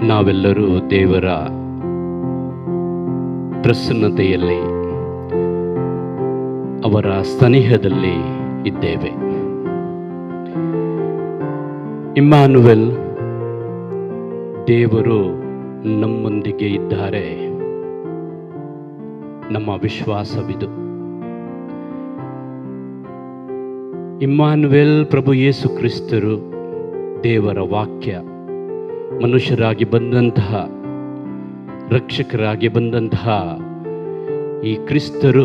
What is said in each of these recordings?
ನಾವೆಲ್ಲರೂ ದೇವರ ಪ್ರಸನ್ನತೆಯಲ್ಲಿ ಅವರ ಸನಿಹದಲ್ಲಿ ಇದ್ದೇವೆ ಇಮ್ಮಾನುವೆಲ್ ದೇವರು ನಮ್ಮೊಂದಿಗೆ ಇದ್ದಾರೆ ನಮ್ಮ ವಿಶ್ವಾಸವಿದು ಇಮ್ಮಾನುವೆಲ್ ಪ್ರಭು ಯೇಸು ಕ್ರಿಸ್ತರು ದೇವರ ವಾಕ್ಯ ಮನುಷ್ಯರಾಗಿ ಬಂದಂತಹ ರಕ್ಷಕರಾಗಿ ಬಂದಂತಹ ಈ ಕ್ರಿಸ್ತರು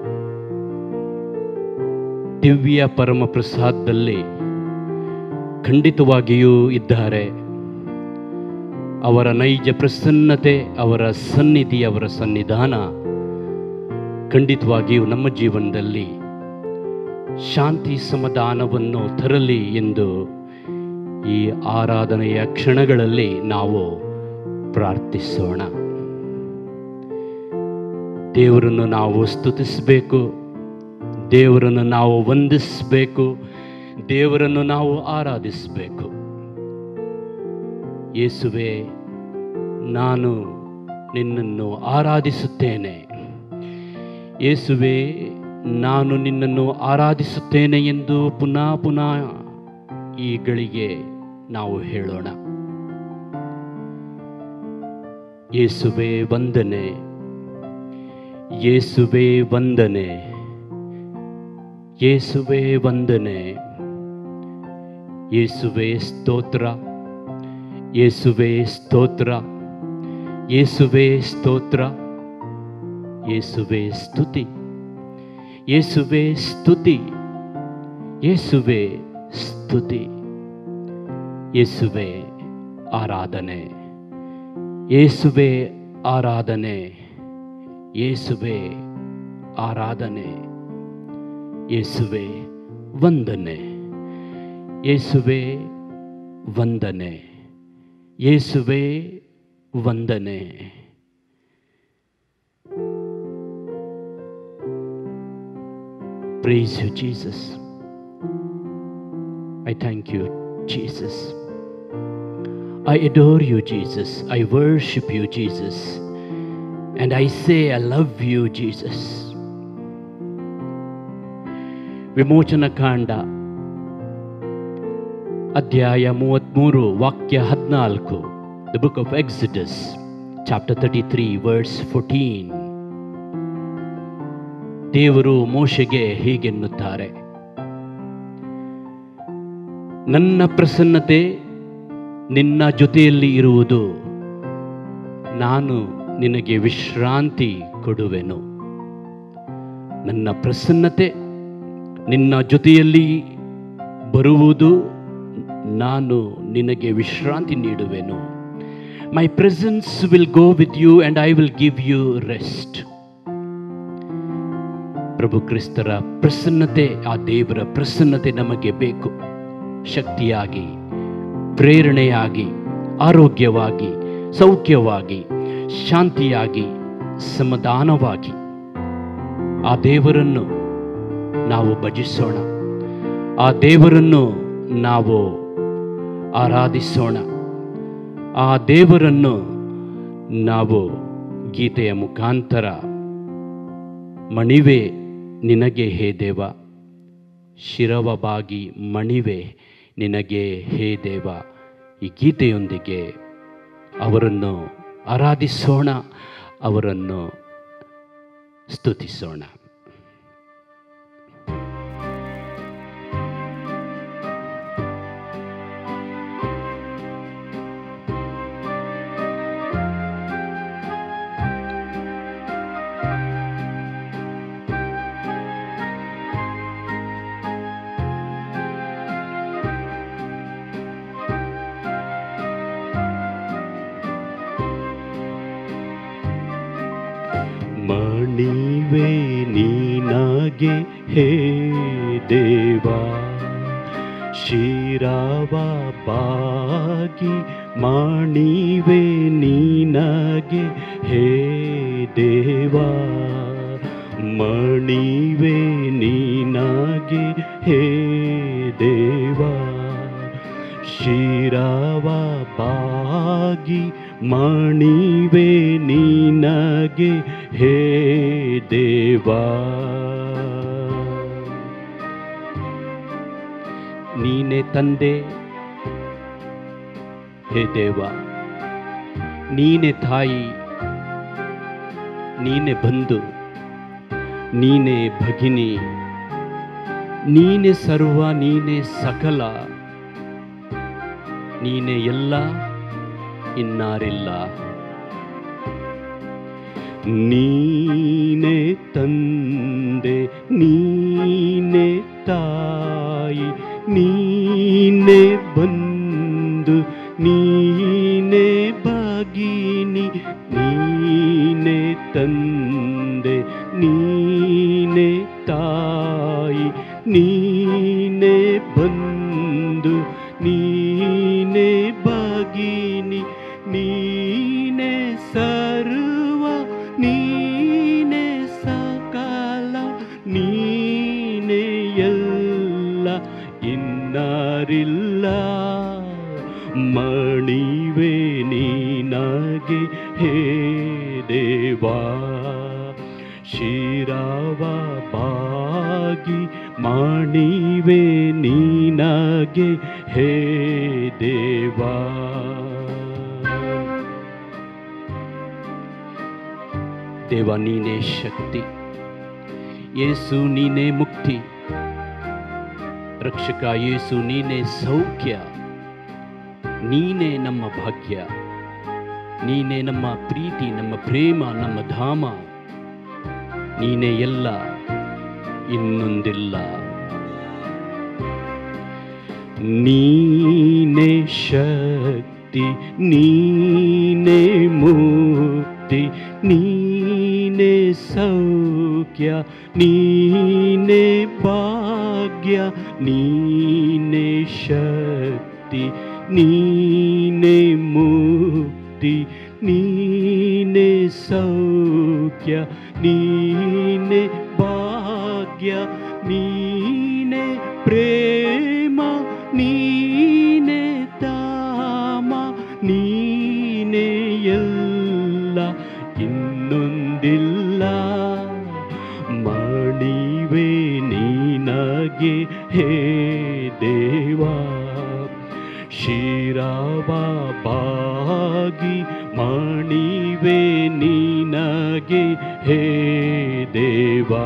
ದಿವ್ಯ ಪರಮ ಪ್ರಸಾದದಲ್ಲಿ ಖಂಡಿತವಾಗಿಯೂ ಇದ್ದಾರೆ ಅವರ ನೈಜ ಪ್ರಸನ್ನತೆ ಅವರ ಸನ್ನಿಧಿ ಅವರ ಸನ್ನಿಧಾನ ಖಂಡಿತವಾಗಿಯೂ ನಮ್ಮ ಜೀವನದಲ್ಲಿ ಶಾಂತಿ ಸಮಾಧಾನವನ್ನು ತರಲಿ ಎಂದು ಈ ಆರಾಧನೆಯ ಕ್ಷಣಗಳಲ್ಲಿ ನಾವು ಪ್ರಾರ್ಥಿಸೋಣ ದೇವರನ್ನು ನಾವು ಸ್ತುತಿಸಬೇಕು ದೇವರನ್ನು ನಾವು ವಂದಿಸಬೇಕು ದೇವರನ್ನು ನಾವು ಆರಾಧಿಸಬೇಕು ಯೇಸುವೆ ನಾನು ನಿನ್ನನ್ನು ಆರಾಧಿಸುತ್ತೇನೆ ಯೇಸುವೆ ನಾನು ನಿನ್ನನ್ನು ಆರಾಧಿಸುತ್ತೇನೆ ಎಂದು ಪುನಃ ಪುನಃ ಈ ಗಳಿಗೆ ನಾವು ಹೇಳೋಣ ಯೇಸುವೆ ವಂದನೆ ಯೇಸುವೆ ವಂದನೆ ಯೇಸುವೆ ವಂದನೆ ಯೇಸುವೆ ಸ್ತೋತ್ರ ಯೇಸುವೆ ಸ್ತೋತ್ರ ಯೇಸುವೆ ಸ್ತೋತ್ರ ಯೇಸುವೆ ಸ್ತುತಿ ಯೇಸುವೆ ಸ್ತುತಿ ಯೇಸುವೆ ಸ್ತುತಿ ಯೇಸುವೆ ಆರಾಧನೆ ಯೇಸುವೆ ಆರಾಧನೆ ಯೇಸುವೆ ಆರಾಧನೆ ಯೇಸುವೆ ವಂದನೆ ಯೇಸುವೆ ವಂದನೆ ಯೇಸುವೆ ವಂದನೆ Praise you, Jesus. I thank you, Jesus. I adore you, Jesus. I worship you, Jesus. And I say, I love you, Jesus. ವಿಮೋಚನ ಕಾಂಡ ಅಧ್ಯಾಯ ಮೂವತ್ತ್ಮೂರು ವಾಕ್ಯ ಹದಿನಾಲ್ಕು the book of Exodus chapter thirty three words fourteen ದೇವರು ಮೋಶೆಗೆ ಹೀಗೆನ್ನುತ್ತಾರೆ ನನ್ನ ಪ್ರಸನ್ನತೆ ನಿನ್ನ ಜೊತೆಯಲ್ಲಿ ಇರುವುದು ನಾನು ನಿನಗೆ ವಿಶ್ರಾಂತಿ ಕೊಡುವೆನು ನನ್ನ ಪ್ರಸನ್ನತೆ ನಿನ್ನ ಜೊತೆಯಲ್ಲಿ ಬರುವುದು ನಾನು ನಿನಗೆ ವಿಶ್ರಾಂತಿ ನೀಡುವೆನು my presence will go with you and I will give you rest ಪ್ರಭು ಕ್ರಿಸ್ತರ ಪ್ರಸನ್ನತೆ ಆ ದೇವರ ಪ್ರಸನ್ನತೆ ನಮಗೆ ಬೇಕು ಶಕ್ತಿಯಾಗಿ ಪ್ರೇರಣೆಯಾಗಿ ಆರೋಗ್ಯವಾಗಿ ಸೌಖ್ಯವಾಗಿ ಶಾಂತಿಯಾಗಿ ಸಮಾಧಾನವಾಗಿ ಆ ದೇವರನ್ನು ನಾವು ಭಜಿಸೋಣ ಆ ದೇವರನ್ನು ನಾವು ಆರಾಧಿಸೋಣ ಆ ದೇವರನ್ನು ನಾವು ಗೀತೆಯ ಮುಖಾಂತರ ಮಣಿವೆ ನಿನಗೆ ಹೇ ದೇವ ಶಿರವ ಬಾಗಿ ಮಣಿವೆ ನಿನಗೆ ಹೇ ದೇವ ಈ ಗೀತೆಯೊಂದಿಗೆ ಅವರನ್ನು ಆರಾಧಿಸೋಣ ಅವರನ್ನು ಸ್ತುತಿಸೋಣ ಮಣಿವೆ ನೀನಾಗೆ ಹೇ ದೇವಾ ಶಿರವ ಬಾಗಿ ಮಣಿವೆ ನೀನಗೆ ಹೇ ದೇವಾ ಮಣಿವೆ ನೀನಾಗೆ ಹೇ ದೇವಾ ಶಿರವ ಬಾಗಿ ಬಾಗಿ ಮಣಿವೆ ನಿನಗೆ ಹೇ ದೇವಾ ನೀನೆ ತಂದೆ ಹೇ ದೇವ ನೀನೆ ತಾಯಿ ನೀನೆ ಬಂಧು ನೀನೆ ಭಗಿನಿ ನೀನೆ ಸರ್ವ ನೀನೆ ಸಕಲ ನೀನೆ ಎಲ್ಲ ಇನ್ನಾರಿಲ್ಲ ನೀನೆ ತಂದೆ ನೀನೆ ತಾಯಿ ನೀನೆ ಬಂದು ನೀನೆ ಭಗಿನಿ ನೀನೆ ತಂದೆ ನೀನೆ ತಾಯಿ ನೀನೆ ಬಂದು ನೀನೆ ಭಗಿನಿ ನೀನೆ ಸರ್ವ ನೀನೆ ಸಕಾಲ ನೀನೆ ಎಲ್ಲ ಇನ್ನಾರಿಲ್ಲ ಮಣಿವೆ ನೀನಾಗೆ ಹೇ ದೇವಾ ಶಿರವ ಬಾಗಿ ಮಣಿವೆ ನೀನಾಗೆ ಹೇ ದೇವಾ ದೇವ ನೀನೇ ಶಕ್ತಿ ಯೇಸು ನೀನೇ ಮುಕ್ತಿ ರಕ್ಷಕ ಯೇಸು ನೀನೇ ಸೌಖ್ಯ ನೀನೇ ನಮ್ಮ ಭಾಗ್ಯ ನೀನೇ ನಮ್ಮ ಪ್ರೀತಿ ನಮ್ಮ ಪ್ರೇಮ ನಮ್ಮ ಧಾಮ ನೀನೇ ಎಲ್ಲ ಇನ್ನೊಂದಿಲ್ಲ ನೀನೇ ಶಕ್ತಿ ನೀನೇ ಮುಕ್ತಿ ನೀನೇ ಸೌಖ್ಯ ನೀನೇ ಭಾಗ್ಯ ನೀನೇ ಶಕ್ತಿ ನೀನೇ ಮುಕ್ತಿ ನೀನೇ ಸೌಖ್ಯ ನೀನೇ ಭಾಗ್ಯ ನೀನೇ ಪ್ರೇಮ ನೀನೇ ಧಾಮ ನೀನೇ ಎಲ್ಲ ಇನ್ನೊಂದಿಲ್ಲ ಮಣಿವೆ ನೀನಗೆ ಹೇ ದೇವಾ ಶಿರವ ಬಾಗಿ ಮಣಿವೆ ನೀನಗೆ ಹೇ ದೇವಾ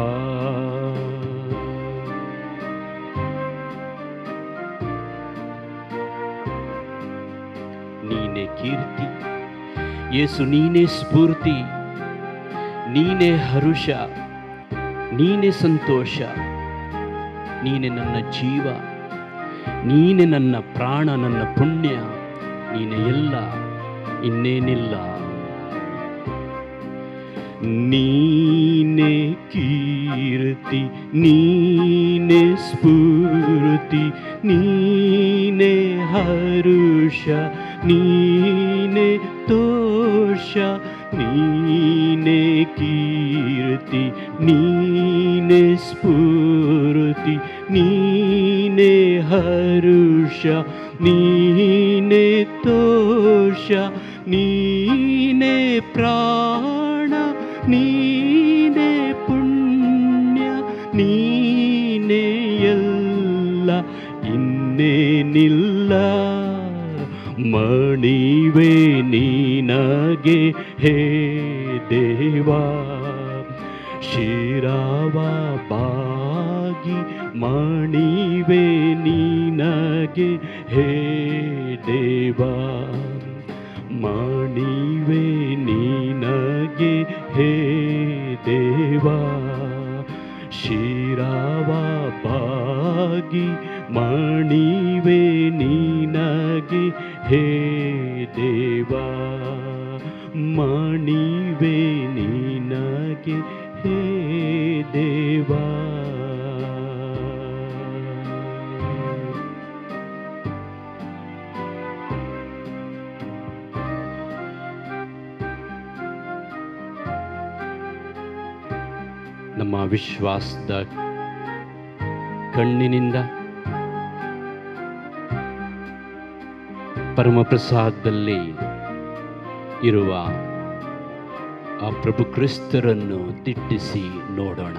ನೀನೆ ಕೀರ್ತಿ ಯೇಸು ನೀನೇ ಸ್ಫೂರ್ತಿ ನೀನೇ ಹರುಷ ನೀನೇ ಸಂತೋಷ ನೀನೆ ನನ್ನ ಜೀವ ನೀನೆ ನನ್ನ ಪ್ರಾಣ ನನ್ನ ಪುಣ್ಯ ನೀನೆ ಎಲ್ಲ ಇನ್ನೇನಿಲ್ಲ ನೀನೆ ಕೀರ್ತಿ ನೀನೆ ಸ್ಫೂರ್ತಿ ನೀನೆ ಹರುಷ ನೀನೆ ತೋಷ ನೀನೆ ಕೀರ್ತಿ ನೀನೆ ಸ್ಫೂರ್ತಿ ನೀನೆ ಹರುಷ ನೀನೆ ತೋಷ ನೀನೆ ಪ್ರಾಣ ನೀನೆ ಪುಣ್ಯ ನೀನೆ ಎಲ್ಲ ಇನ್ನೇನಿಲ್ಲ ಮಣಿವೆ ನೀನಗೆ ಹೇ ದೇವಾ ಶಿರವ ಬಾಗಿ ಮಣಿವೆ ನೀನಗೆ ಹೇ ದೇವಾ ಮಣಿವೆ ನೀನಗೆ ಹೇ ದೇವಾ ಶಿರವ ಬಾಗಿ ಮಣಿವೆ ನೀನಗೆ ಹೇ ದೇವಾ ಮಣಿವೆ ನೀನಗೆ ಹೇ ದೇವಾ ನಮ್ಮ ವಿಶ್ವಾಸದ ಕಣ್ಣಿನಿಂದ ಪರಮಪ್ರಸಾದದಲ್ಲಿ ಇರುವ ಆ ಪ್ರಭು ಕ್ರಿಸ್ತರನ್ನು ದಿಟ್ಟಿಸಿ ನೋಡೋಣ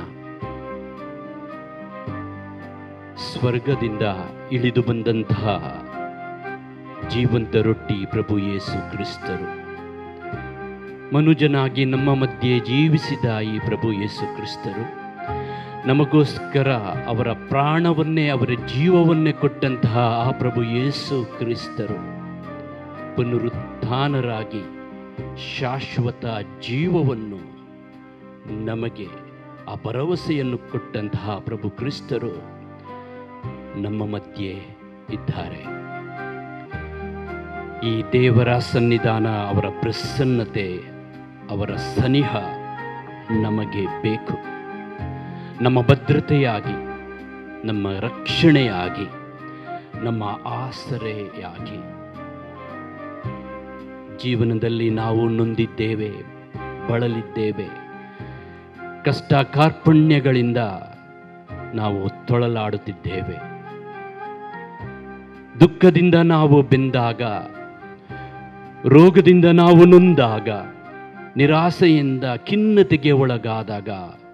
ಸ್ವರ್ಗದಿಂದ ಇಳಿದು ಬಂದಂತಹ ಜೀವಂತ ರೊಟ್ಟಿ ಪ್ರಭು ಯೇಸು ಕ್ರಿಸ್ತರು ಮನುಜನಾಗಿ ನಮ್ಮ ಮಧ್ಯೆ ಜೀವಿಸಿದ ಈ ಪ್ರಭು ಯೇಸು ಕ್ರಿಸ್ತರು ನಮಗೋಸ್ಕರ ಅವರ ಪ್ರಾಣವನ್ನೇ ಅವರ ಜೀವವನ್ನೇ ಕೊಟ್ಟಂತಹ ಆ ಪ್ರಭು ಯೇಸು ಕ್ರಿಸ್ತರು ಪುನರುತ್ಥಾನರಾಗಿ ಶಾಶ್ವತ ಜೀವವನ್ನು ನಮಗೆ ಆ ಭರವಸೆಯನ್ನು ಕೊಟ್ಟಂತಹ ಪ್ರಭು ಕ್ರಿಸ್ತರು ನಮ್ಮ ಮಧ್ಯೆ ಇದ್ದಾರೆ ಈ ದೇವರ ಸನ್ನಿಧಾನ ಅವರ ಪ್ರಸನ್ನತೆ ಅವರ ಸನಿಹ ನಮಗೆ ಬೇಕು ನಮ್ಮ ಭದ್ರತೆಯಾಗಿ ನಮ್ಮ ರಕ್ಷಣೆಯಾಗಿ ನಮ್ಮ ಆಸರೆಯಾಗಿ ಜೀವನದಲ್ಲಿ ನಾವು ನೊಂದಿದ್ದೇವೆ ಬಳಲಿದ್ದೇವೆ ಕಷ್ಟ ಕಾರ್ಪಣ್ಯಗಳಿಂದ ನಾವು ತೊಳಲಾಡುತ್ತಿದ್ದೇವೆ ದುಃಖದಿಂದ ನಾವು ಬೆಂದಾಗ ರೋಗದಿಂದ ನಾವು ನೊಂದಾಗ ನಿರಾಸೆಯಿಂದ ಖಿನ್ನತೆಗೆ ಒಳಗಾದಾಗ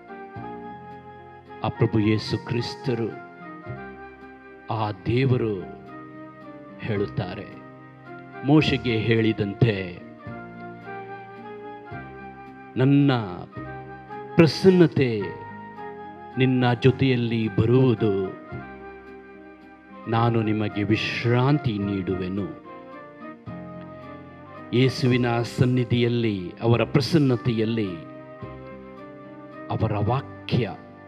ಆ ಪ್ರಭು ಯೇಸು ಕ್ರಿಸ್ತರು ಆ ದೇವರು ಹೇಳುತ್ತಾರೆ ಮೋಶೆಗೆ ಹೇಳಿದಂತೆ ನನ್ನ ಪ್ರಸನ್ನತೆ ನಿನ್ನ ಜೊತೆಯಲ್ಲಿ ಬರುವುದು ನಾನು ನಿಮಗೆ ವಿಶ್ರಾಂತಿ ನೀಡುವೆನು ಯೇಸುವಿನ ಸನ್ನಿಧಿಯಲ್ಲಿ ಅವರ ಪ್ರಸನ್ನತೆಯಲ್ಲಿ ಅವರ ವಾಕ್ಯ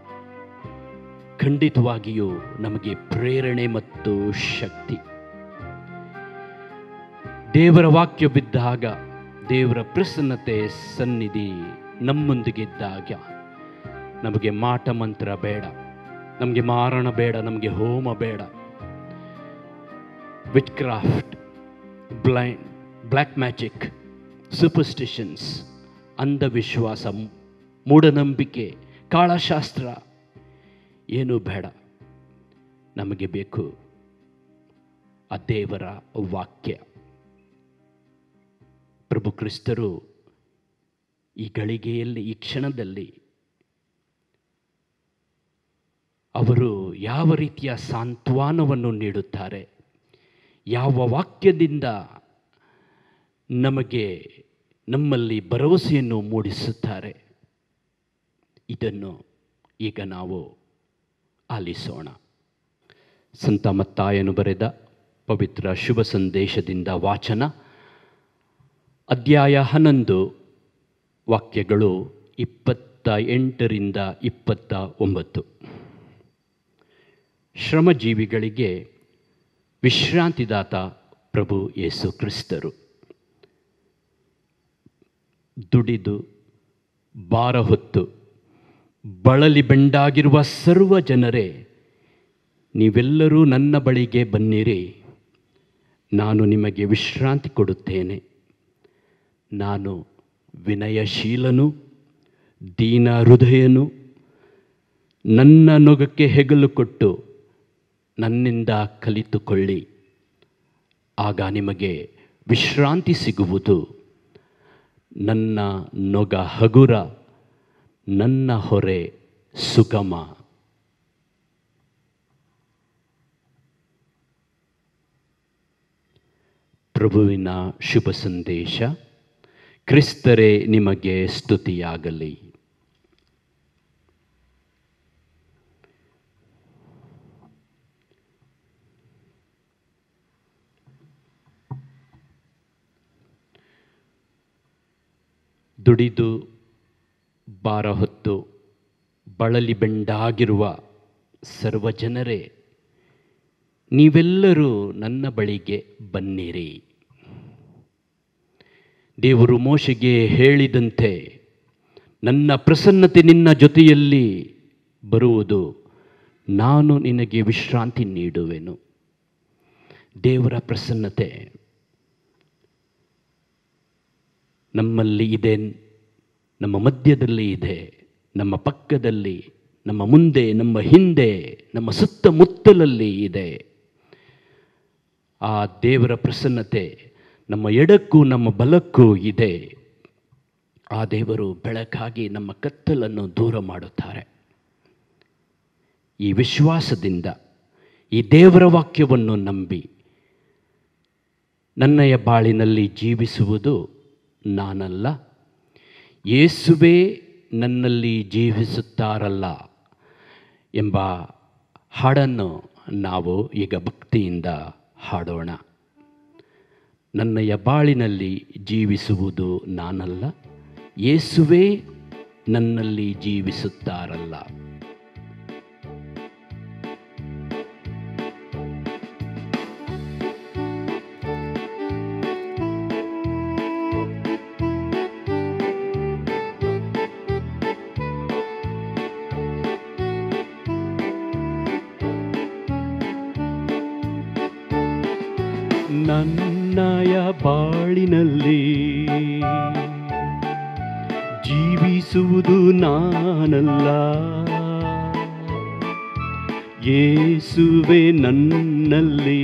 ಖಂಡಿತವಾಗಿಯೂ ನಮಗೆ ಪ್ರೇರಣೆ ಮತ್ತು ಶಕ್ತಿ ದೇವರ ವಾಕ್ಯ ಬಿದ್ದಾಗ ದೇವರ ಪ್ರಸನ್ನತೆ ಸನ್ನಿಧಿ ನಮ್ಮೊಂದಿಗಿದ್ದಾಗ ನಮಗೆ ಮಾಟ ಮಂತ್ರ ಬೇಡ ನಮಗೆ ಮಾರಣ ಬೇಡ ನಮಗೆ ಹೋಮ ಬೇಡ witchcraft blind black magic superstitions ಅಂಧವಿಶ್ವಾಸ ಮೂಢನಂಬಿಕೆ ಕಾಳಶಾಸ್ತ್ರ ಏನೂ ಬೇಡ ನಮಗೆ ಬೇಕು ಆ ದೇವರ ವಾಕ್ಯ ಪ್ರಭು ಕ್ರಿಸ್ತರು ಈ ಗಳಿಗೆಯಲ್ಲಿ ಈ ಕ್ಷಣದಲ್ಲಿ ಅವರು ಯಾವ ರೀತಿಯ ಸಾಂತ್ವನವನ್ನು ನೀಡುತ್ತಾರೆ ಯಾವ ವಾಕ್ಯದಿಂದ ನಮಗೆ ನಮ್ಮಲ್ಲಿ ಭರವಸೆಯನ್ನು ಮೂಡಿಸುತ್ತಾರೆ ಇದನ್ನು ಈಗ ನಾವು ಆಲಿಸೋಣ ಸಂತ ಮತ್ತಾಯನು ಬರೆದ ಪವಿತ್ರ ಶುಭ ಸಂದೇಶದಿಂದ ವಾಚನ ಅಧ್ಯಾಯ ಹನ್ನೊಂದು ವಾಕ್ಯಗಳು ಇಪ್ಪತ್ತ ಎಂಟರಿಂದ ಇಪ್ಪತ್ತ ಒಂಬತ್ತು ಶ್ರಮಜೀವಿಗಳಿಗೆ ವಿಶ್ರಾಂತಿದಾತ ಪ್ರಭು ಯೇಸು ಕ್ರಿಸ್ತರು ದುಡಿದು ಭಾರ ಹೊತ್ತು ಬಳಲಿ ಬೆಂಡಾಗಿರುವ ಸರ್ವ ಜನರೇ ನೀವೆಲ್ಲರೂ ನನ್ನ ಬಳಿಗೆ ಬನ್ನಿರಿ ನಾನು ನಿಮಗೆ ವಿಶ್ರಾಂತಿ ಕೊಡುತ್ತೇನೆ ನಾನು ವಿನಯಶೀಲನು ದೀನ ಹೃದಯನು ನನ್ನ ನೊಗಕ್ಕೆ ಹೆಗಲು ಕೊಟ್ಟು ನನ್ನಿಂದ ಕಲಿತುಕೊಳ್ಳಿ ಆಗ ನಿಮಗೆ ವಿಶ್ರಾಂತಿ ಸಿಗುವುದು ನನ್ನ ನೊಗ ಹಗುರ ನನ್ನ ಹೊರೆ ಸುಗಮ ಪ್ರಭುವಿನ ಶುಭ ಸಂದೇಶ ಕ್ರಿಸ್ತರೇ ನಿಮಗೆ ಸ್ತುತಿಯಾಗಲಿ ದುಡಿದು ಭಾರ ಹೊತ್ತು ಬಳಲಿ ಬೆಂಡಾಗಿರುವ ಸರ್ವ ಜನರೇ ನೀವೆಲ್ಲರೂ ನನ್ನ ಬಳಿಗೆ ಬನ್ನಿರಿ ದೇವರು ಮೋಶೆಗೆ ಹೇಳಿದಂತೆ ನನ್ನ ಪ್ರಸನ್ನತೆ ನಿನ್ನ ಜೊತೆಯಲ್ಲಿ ಬರುವುದು ನಾನು ನಿನಗೆ ವಿಶ್ರಾಂತಿ ನೀಡುವೆನು ದೇವರ ಪ್ರಸನ್ನತೆ ನಮ್ಮಲ್ಲಿ ಇದೆ ನಮ್ಮ ಮಧ್ಯದಲ್ಲಿ ಇದೆ ನಮ್ಮ ಪಕ್ಕದಲ್ಲಿ ನಮ್ಮ ಮುಂದೆ ನಮ್ಮ ಹಿಂದೆ ನಮ್ಮ ಸುತ್ತಮುತ್ತಲಲ್ಲಿ ಇದೆ ಆ ದೇವರ ಪ್ರಸನ್ನತೆ ನಮ್ಮ ಎಡಕ್ಕೂ ನಮ್ಮ ಬಲಕ್ಕೂ ಇದೆ ಆ ದೇವರು ಬೆಳಕಾಗಿ ನಮ್ಮ ಕತ್ತಲನ್ನು ದೂರ ಮಾಡುತ್ತಾರೆ ಈ ವಿಶ್ವಾಸದಿಂದ ಈ ದೇವರ ವಾಕ್ಯವನ್ನು ನಂಬಿ ನನ್ನಯ ಬಾಳಿನಲ್ಲಿ ಜೀವಿಸುವುದು ನಾನಲ್ಲ ಯೇಸುವೇ ನನ್ನಲ್ಲಿ ಜೀವಿಸುತ್ತಾರಲ್ಲ ಎಂಬ ಹಾಡನ್ನು ನಾವು ಈಗ ಭಕ್ತಿಯಿಂದ ಹಾಡೋಣ ನನ್ನಯ ಬಾಳಿನಲ್ಲಿ ಜೀವಿಸುವುದು ನಾನಲ್ಲ ಯೇಸುವೇ ನನ್ನಲ್ಲಿ ಜೀವಿಸುತ್ತಾರಲ್ಲ ನನ್ನಯ ಬಾಳಿನಲ್ಲಿ ಜೀವಿಸುವುದು ನಾನಲ್ಲ ಯೇಸುವೆ ನನ್ನಲ್ಲಿ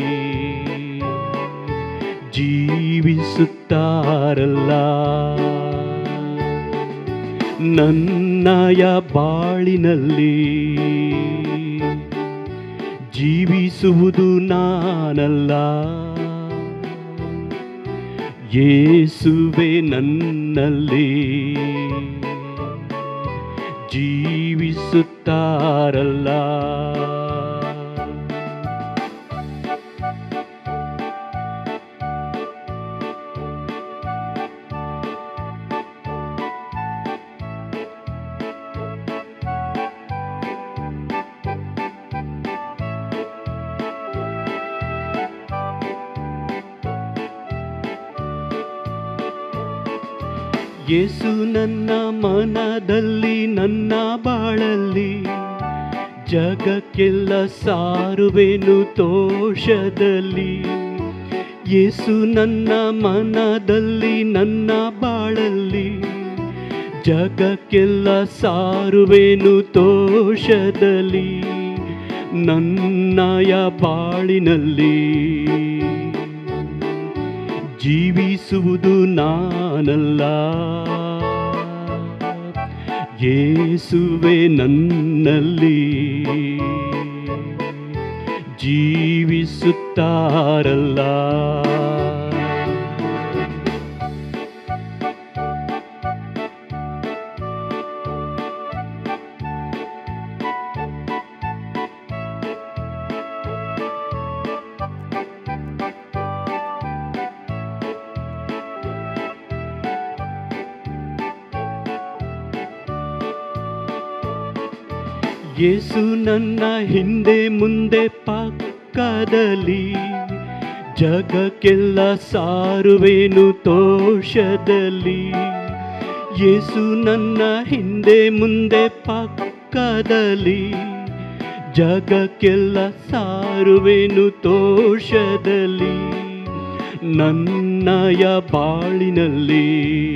ಜೀವಿಸುತ್ತಾರಲ್ಲ ನನ್ನಯ ಬಾಳಿನಲ್ಲಿ ಜೀವಿಸುವುದು ನಾನಲ್ಲ ಯೇಸುವೆ ನನ್ನಲ್ಲಿ ಜೀವಿಸುತ್ತಾರಲ್ಲ ಯೇಸು ನನ್ನ ಮನದಲ್ಲಿ ನನ್ನ ಬಾಳಲ್ಲಿ ಜಗಕ್ಕೆಲ್ಲ ಸಾರುವೆನು ತೋಷದಲ್ಲಿ ಯೇಸು ನನ್ನ ಮನದಲ್ಲಿ ನನ್ನ ಬಾಳಲ್ಲಿ ಜಗಕ್ಕೆಲ್ಲ ಸಾರುವೆನು ತೋಷದಲ್ಲಿ ನನ್ನಯ ಬಾಳಿನಲ್ಲಿ ಜೀವಿಸುವುದು ನಾನಲ್ಲ ಯೇಸುವೆ ನನ್ನಲ್ಲಿ ಜೀವಿಸುತ್ತಾರಲ್ಲ ಯೇಸು ನನ್ನ ಹಿಂದೆ ಮುಂದೆ ಪಕ್ಕದಲ್ಲಿ ಜಗಕ್ಕೆಲ್ಲ ಸಾರುವೆನು ತೋಷದಲ್ಲಿ ಯೇಸು ನನ್ನ ಹಿಂದೆ ಮುಂದೆ ಪಕ್ಕದಲ್ಲಿ ಜಗಕ್ಕೆಲ್ಲ ಸಾರುವೆನು ತೋಷದಲ್ಲಿ ನನ್ನಯ ಬಾಳಿನಲ್ಲಿ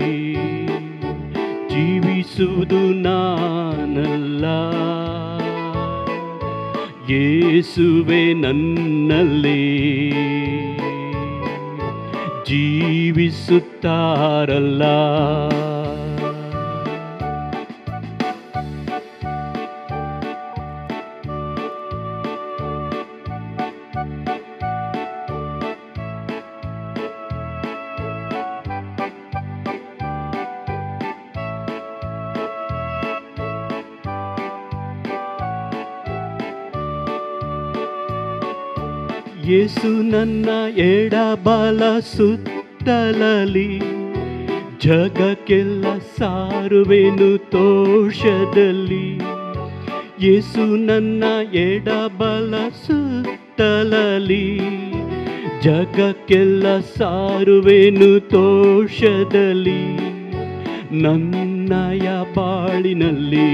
ಜೀವಿಸುವುದು ನಾನಲ್ಲ ಯೇಸುವೆ ನನ್ನಲ್ಲಿ ಜೀವಿಸುತ್ತಾರಲ್ಲ ಯೇಸು ನನ್ನ ಎಡಬಲ ಸುತ್ತಲಲಿ ಜಗಕ್ಕೆಲ್ಲ ಸಾರುವೆನು ತೋಷದಲ್ಲಿ ಯೇಸು ನನ್ನ ಎಡಬಲ ಸುತ್ತಲಲಿ ಜಗಕ್ಕೆಲ್ಲ ಸಾರುವೆನು ತೋಷದಲ್ಲಿ ನನ್ನಯ ಬಾಳಿನಲ್ಲಿ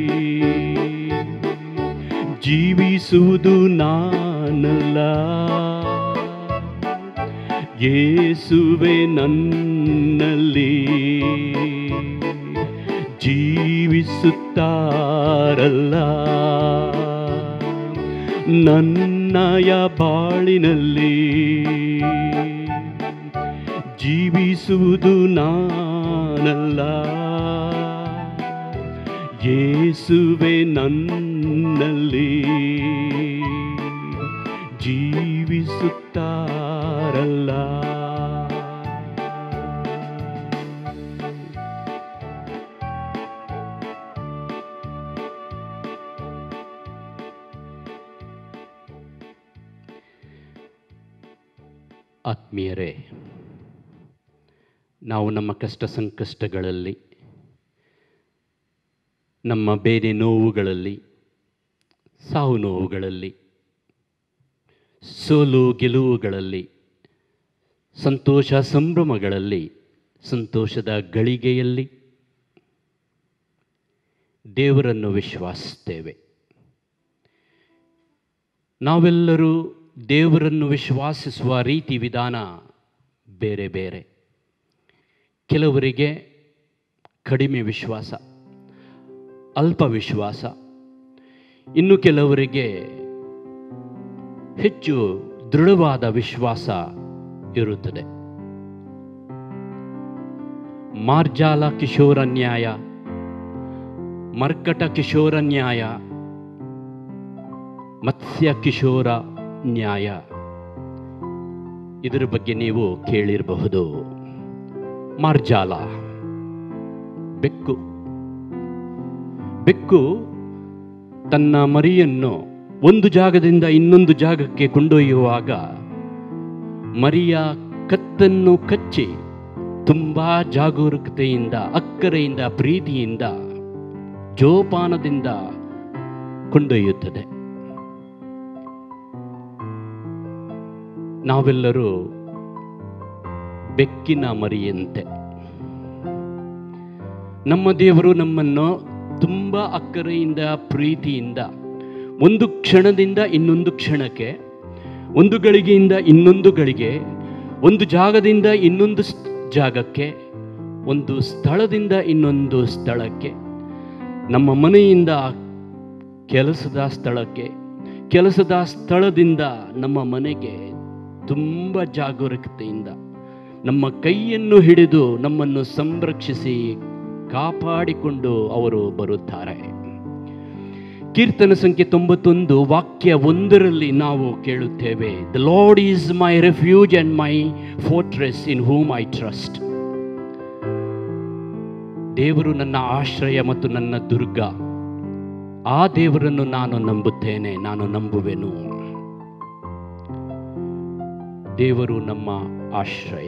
ಜೀವಿಸುವುದು ನಾನಲ್ಲ ಯೇಸುವೆ ನನ್ನಲ್ಲಿ ಜೀವಿಸುತ್ತಾರಲ್ಲ ನನ್ನಯ ಬಾಳಿನಲ್ಲಿ ಜೀವಿಸುವುದು ನಾನಲ್ಲ ಯೇಸುವೆ ನನ್ನಲ್ಲಿ ಜೀವಿಸುತ್ತಾರಲ್ಲ ಆತ್ಮೀಯರೇ ನಾವು ನಮ್ಮ ಕಷ್ಟ ಸಂಕಷ್ಟಗಳಲ್ಲಿ ನಮ್ಮ ಬೇರೆ ನೋವುಗಳಲ್ಲಿ ಸಾವು ನೋವುಗಳಲ್ಲಿ ಸೋಲು ಗೆಲುವುಗಳಲ್ಲಿ ಸಂತೋಷ ಸಂಭ್ರಮಗಳಲ್ಲಿ ಸಂತೋಷದ ಗಳಿಗೆಯಲ್ಲಿ ದೇವರನ್ನು ವಿಶ್ವಾಸಿಸ್ತೇವೆ ನಾವೆಲ್ಲರೂ ದೇವರನ್ನು ವಿಶ್ವಾಸಿಸುವ ರೀತಿ ವಿಧಾನ ಬೇರೆ ಬೇರೆ ಕೆಲವರಿಗೆ ಕಡಿಮೆ ವಿಶ್ವಾಸ ಅಲ್ಪ ವಿಶ್ವಾಸ ಇನ್ನು ಕೆಲವರಿಗೆ ಹೆಚ್ಚು ದೃಢವಾದ ವಿಶ್ವಾಸ ಇರುತ್ತದೆ ಮಾರ್ಜಾಲ ಕಿಶೋರ ನ್ಯಾಯ ಮರ್ಕಟ ಕಿಶೋರ ನ್ಯಾಯ ಮತ್ಸ್ಯ ಕಿಶೋರ ನ್ಯಾಯ ಇದರ ಬಗ್ಗೆ ನೀವು ಕೇಳಿರಬಹುದು ಮಾರ್ಜಾಲ ಬೆಕ್ಕು ಬೆಕ್ಕು ತನ್ನ ಮರಿಯನ್ನು ಒಂದು ಜಾಗದಿಂದ ಇನ್ನೊಂದು ಜಾಗಕ್ಕೆ ಕೊಂಡೊಯ್ಯುವಾಗ ಮರಿಯ ಕತ್ತನ್ನು ಕಚ್ಚಿ ತುಂಬಾ ಜಾಗರೂಕತೆಯಿಂದ ಅಕ್ಕರೆಯಿಂದ ಪ್ರೀತಿಯಿಂದ ಜೋಪಾನದಿಂದ ಕೊಂಡೊಯ್ಯುತ್ತದೆ ನಾವೆಲ್ಲರೂ ಬೆಕ್ಕಿನ ಮರಿಯಂತೆ ನಮ್ಮ ದೇವರು ನಮ್ಮನ್ನು ತುಂಬ ಅಕ್ಕರೆಯಿಂದ ಪ್ರೀತಿಯಿಂದ ಒಂದು ಕ್ಷಣದಿಂದ ಇನ್ನೊಂದು ಕ್ಷಣಕ್ಕೆ ಒಂದು ಗಳಿಗೆಯಿಂದ ಇನ್ನೊಂದು ಗಳಿಗೆ ಒಂದು ಜಾಗದಿಂದ ಇನ್ನೊಂದು ಸ್- ಜಾಗಕ್ಕೆ ಒಂದು ಸ್ಥಳದಿಂದ ಇನ್ನೊಂದು ಸ್ಥಳಕ್ಕೆ ನಮ್ಮ ಮನೆಯಿಂದ ಕೆಲಸದ ಸ್ಥಳಕ್ಕೆ ಕೆಲಸದ ಸ್ಥಳದಿಂದ ನಮ್ಮ ಮನೆಗೆ ತುಂಬ ಜಾಗರೂಕತೆಯಿಂದ ನಮ್ಮ ಕೈಯನ್ನು ಹಿಡಿದು ನಮ್ಮನ್ನು ಸಂರಕ್ಷಿಸಿ ಕಾಪಾಡಿಕೊಂಡು ಅವರು ಬರುತ್ತಾರೆ ಕೀರ್ತನ ಸಂಖ್ಯೆ ತೊಂಬತ್ತೊಂದು ವಾಕ್ಯ ಒಂದರಲ್ಲಿ ನಾವು ಕೇಳುತ್ತೇವೆ the Lord is my refuge and my fortress in whom I trust ದೇವರು ನನ್ನ ಆಶ್ರಯ ಮತ್ತು ನನ್ನ ದುರ್ಗ ಆ ದೇವರನ್ನು ನಾನು ನಂಬುತ್ತೇನೆ ನಾನು ನಂಬುವೆನು ದೇವರು ನಮ್ಮ ಆಶ್ರಯ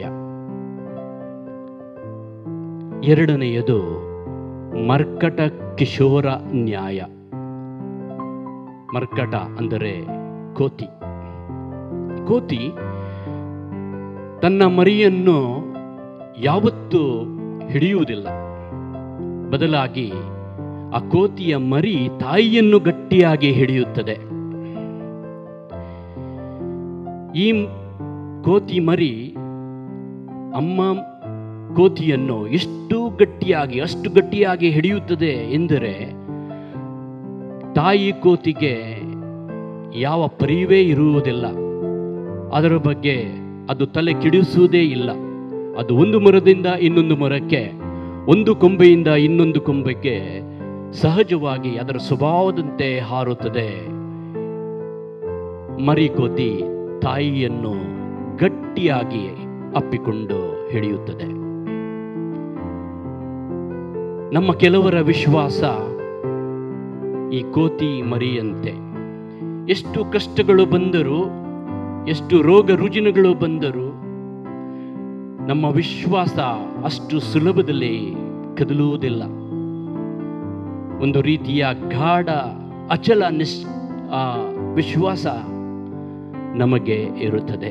ಎರಡನೆಯದು ಮರ್ಕಟ ಕಿಶೋರ ನ್ಯಾಯ ಮರ್ಕಟ ಅಂದರೆ ಕೋತಿ ಕೋತಿ ತನ್ನ ಮರಿಯನ್ನು ಯಾವತ್ತೂ ಹಿಡಿಯುವುದಿಲ್ಲ ಬದಲಾಗಿ ಆ ಕೋತಿಯ ಮರಿ ತಾಯಿಯನ್ನು ಗಟ್ಟಿಯಾಗಿ ಹಿಡಿಯುತ್ತದೆ ಈ ಕೋತಿ ಮರಿ ಅಮ್ಮ ಕೋತಿಯನ್ನು ಎಷ್ಟು ಗಟ್ಟಿಯಾಗಿ ಅಷ್ಟು ಗಟ್ಟಿಯಾಗಿ ಹಿಡಿಯುತ್ತದೆ ಎಂದರೆ ತಾಯಿ ಕೋತಿಗೆ ಯಾವ ಪರಿವೇ ಇರುವುದಿಲ್ಲ ಅದರ ಬಗ್ಗೆ ಅದು ತಲೆ ಕಿಡಿಸುವುದೇ ಇಲ್ಲ ಅದು ಒಂದು ಮರದಿಂದ ಇನ್ನೊಂದು ಮರಕ್ಕೆ ಒಂದು ಕೊಂಬೆಯಿಂದ ಇನ್ನೊಂದು ಕೊಂಬೆಗೆ ಸಹಜವಾಗಿ ಅದರ ಸ್ವಭಾವದಂತೆ ಹಾರುತ್ತದೆ ಮರಿಕೋತಿ ತಾಯಿಯನ್ನು ಗಟ್ಟಿಯಾಗಿ ಅಪ್ಪಿಕೊಂಡು ಹಿಡಿಯುತ್ತದೆ ನಮ್ಮ ಕೆಲವರ ವಿಶ್ವಾಸ ಈ ಕೋತಿ ಮರಿಯಂತೆ ಎಷ್ಟು ಕಷ್ಟಗಳು ಬಂದರೂ ಎಷ್ಟು ರೋಗ ರುಜಿನಗಳು ಬಂದರೂ ನಮ್ಮ ವಿಶ್ವಾಸ ಅಷ್ಟು ಸುಲಭದಲ್ಲಿ ಕದಲುವುದಿಲ್ಲ ಒಂದು ರೀತಿಯ ಗಾಢ ಅಚಲ ನಿಸ್ ಆ ವಿಶ್ವಾಸ ನಮಗೆ ಇರುತ್ತದೆ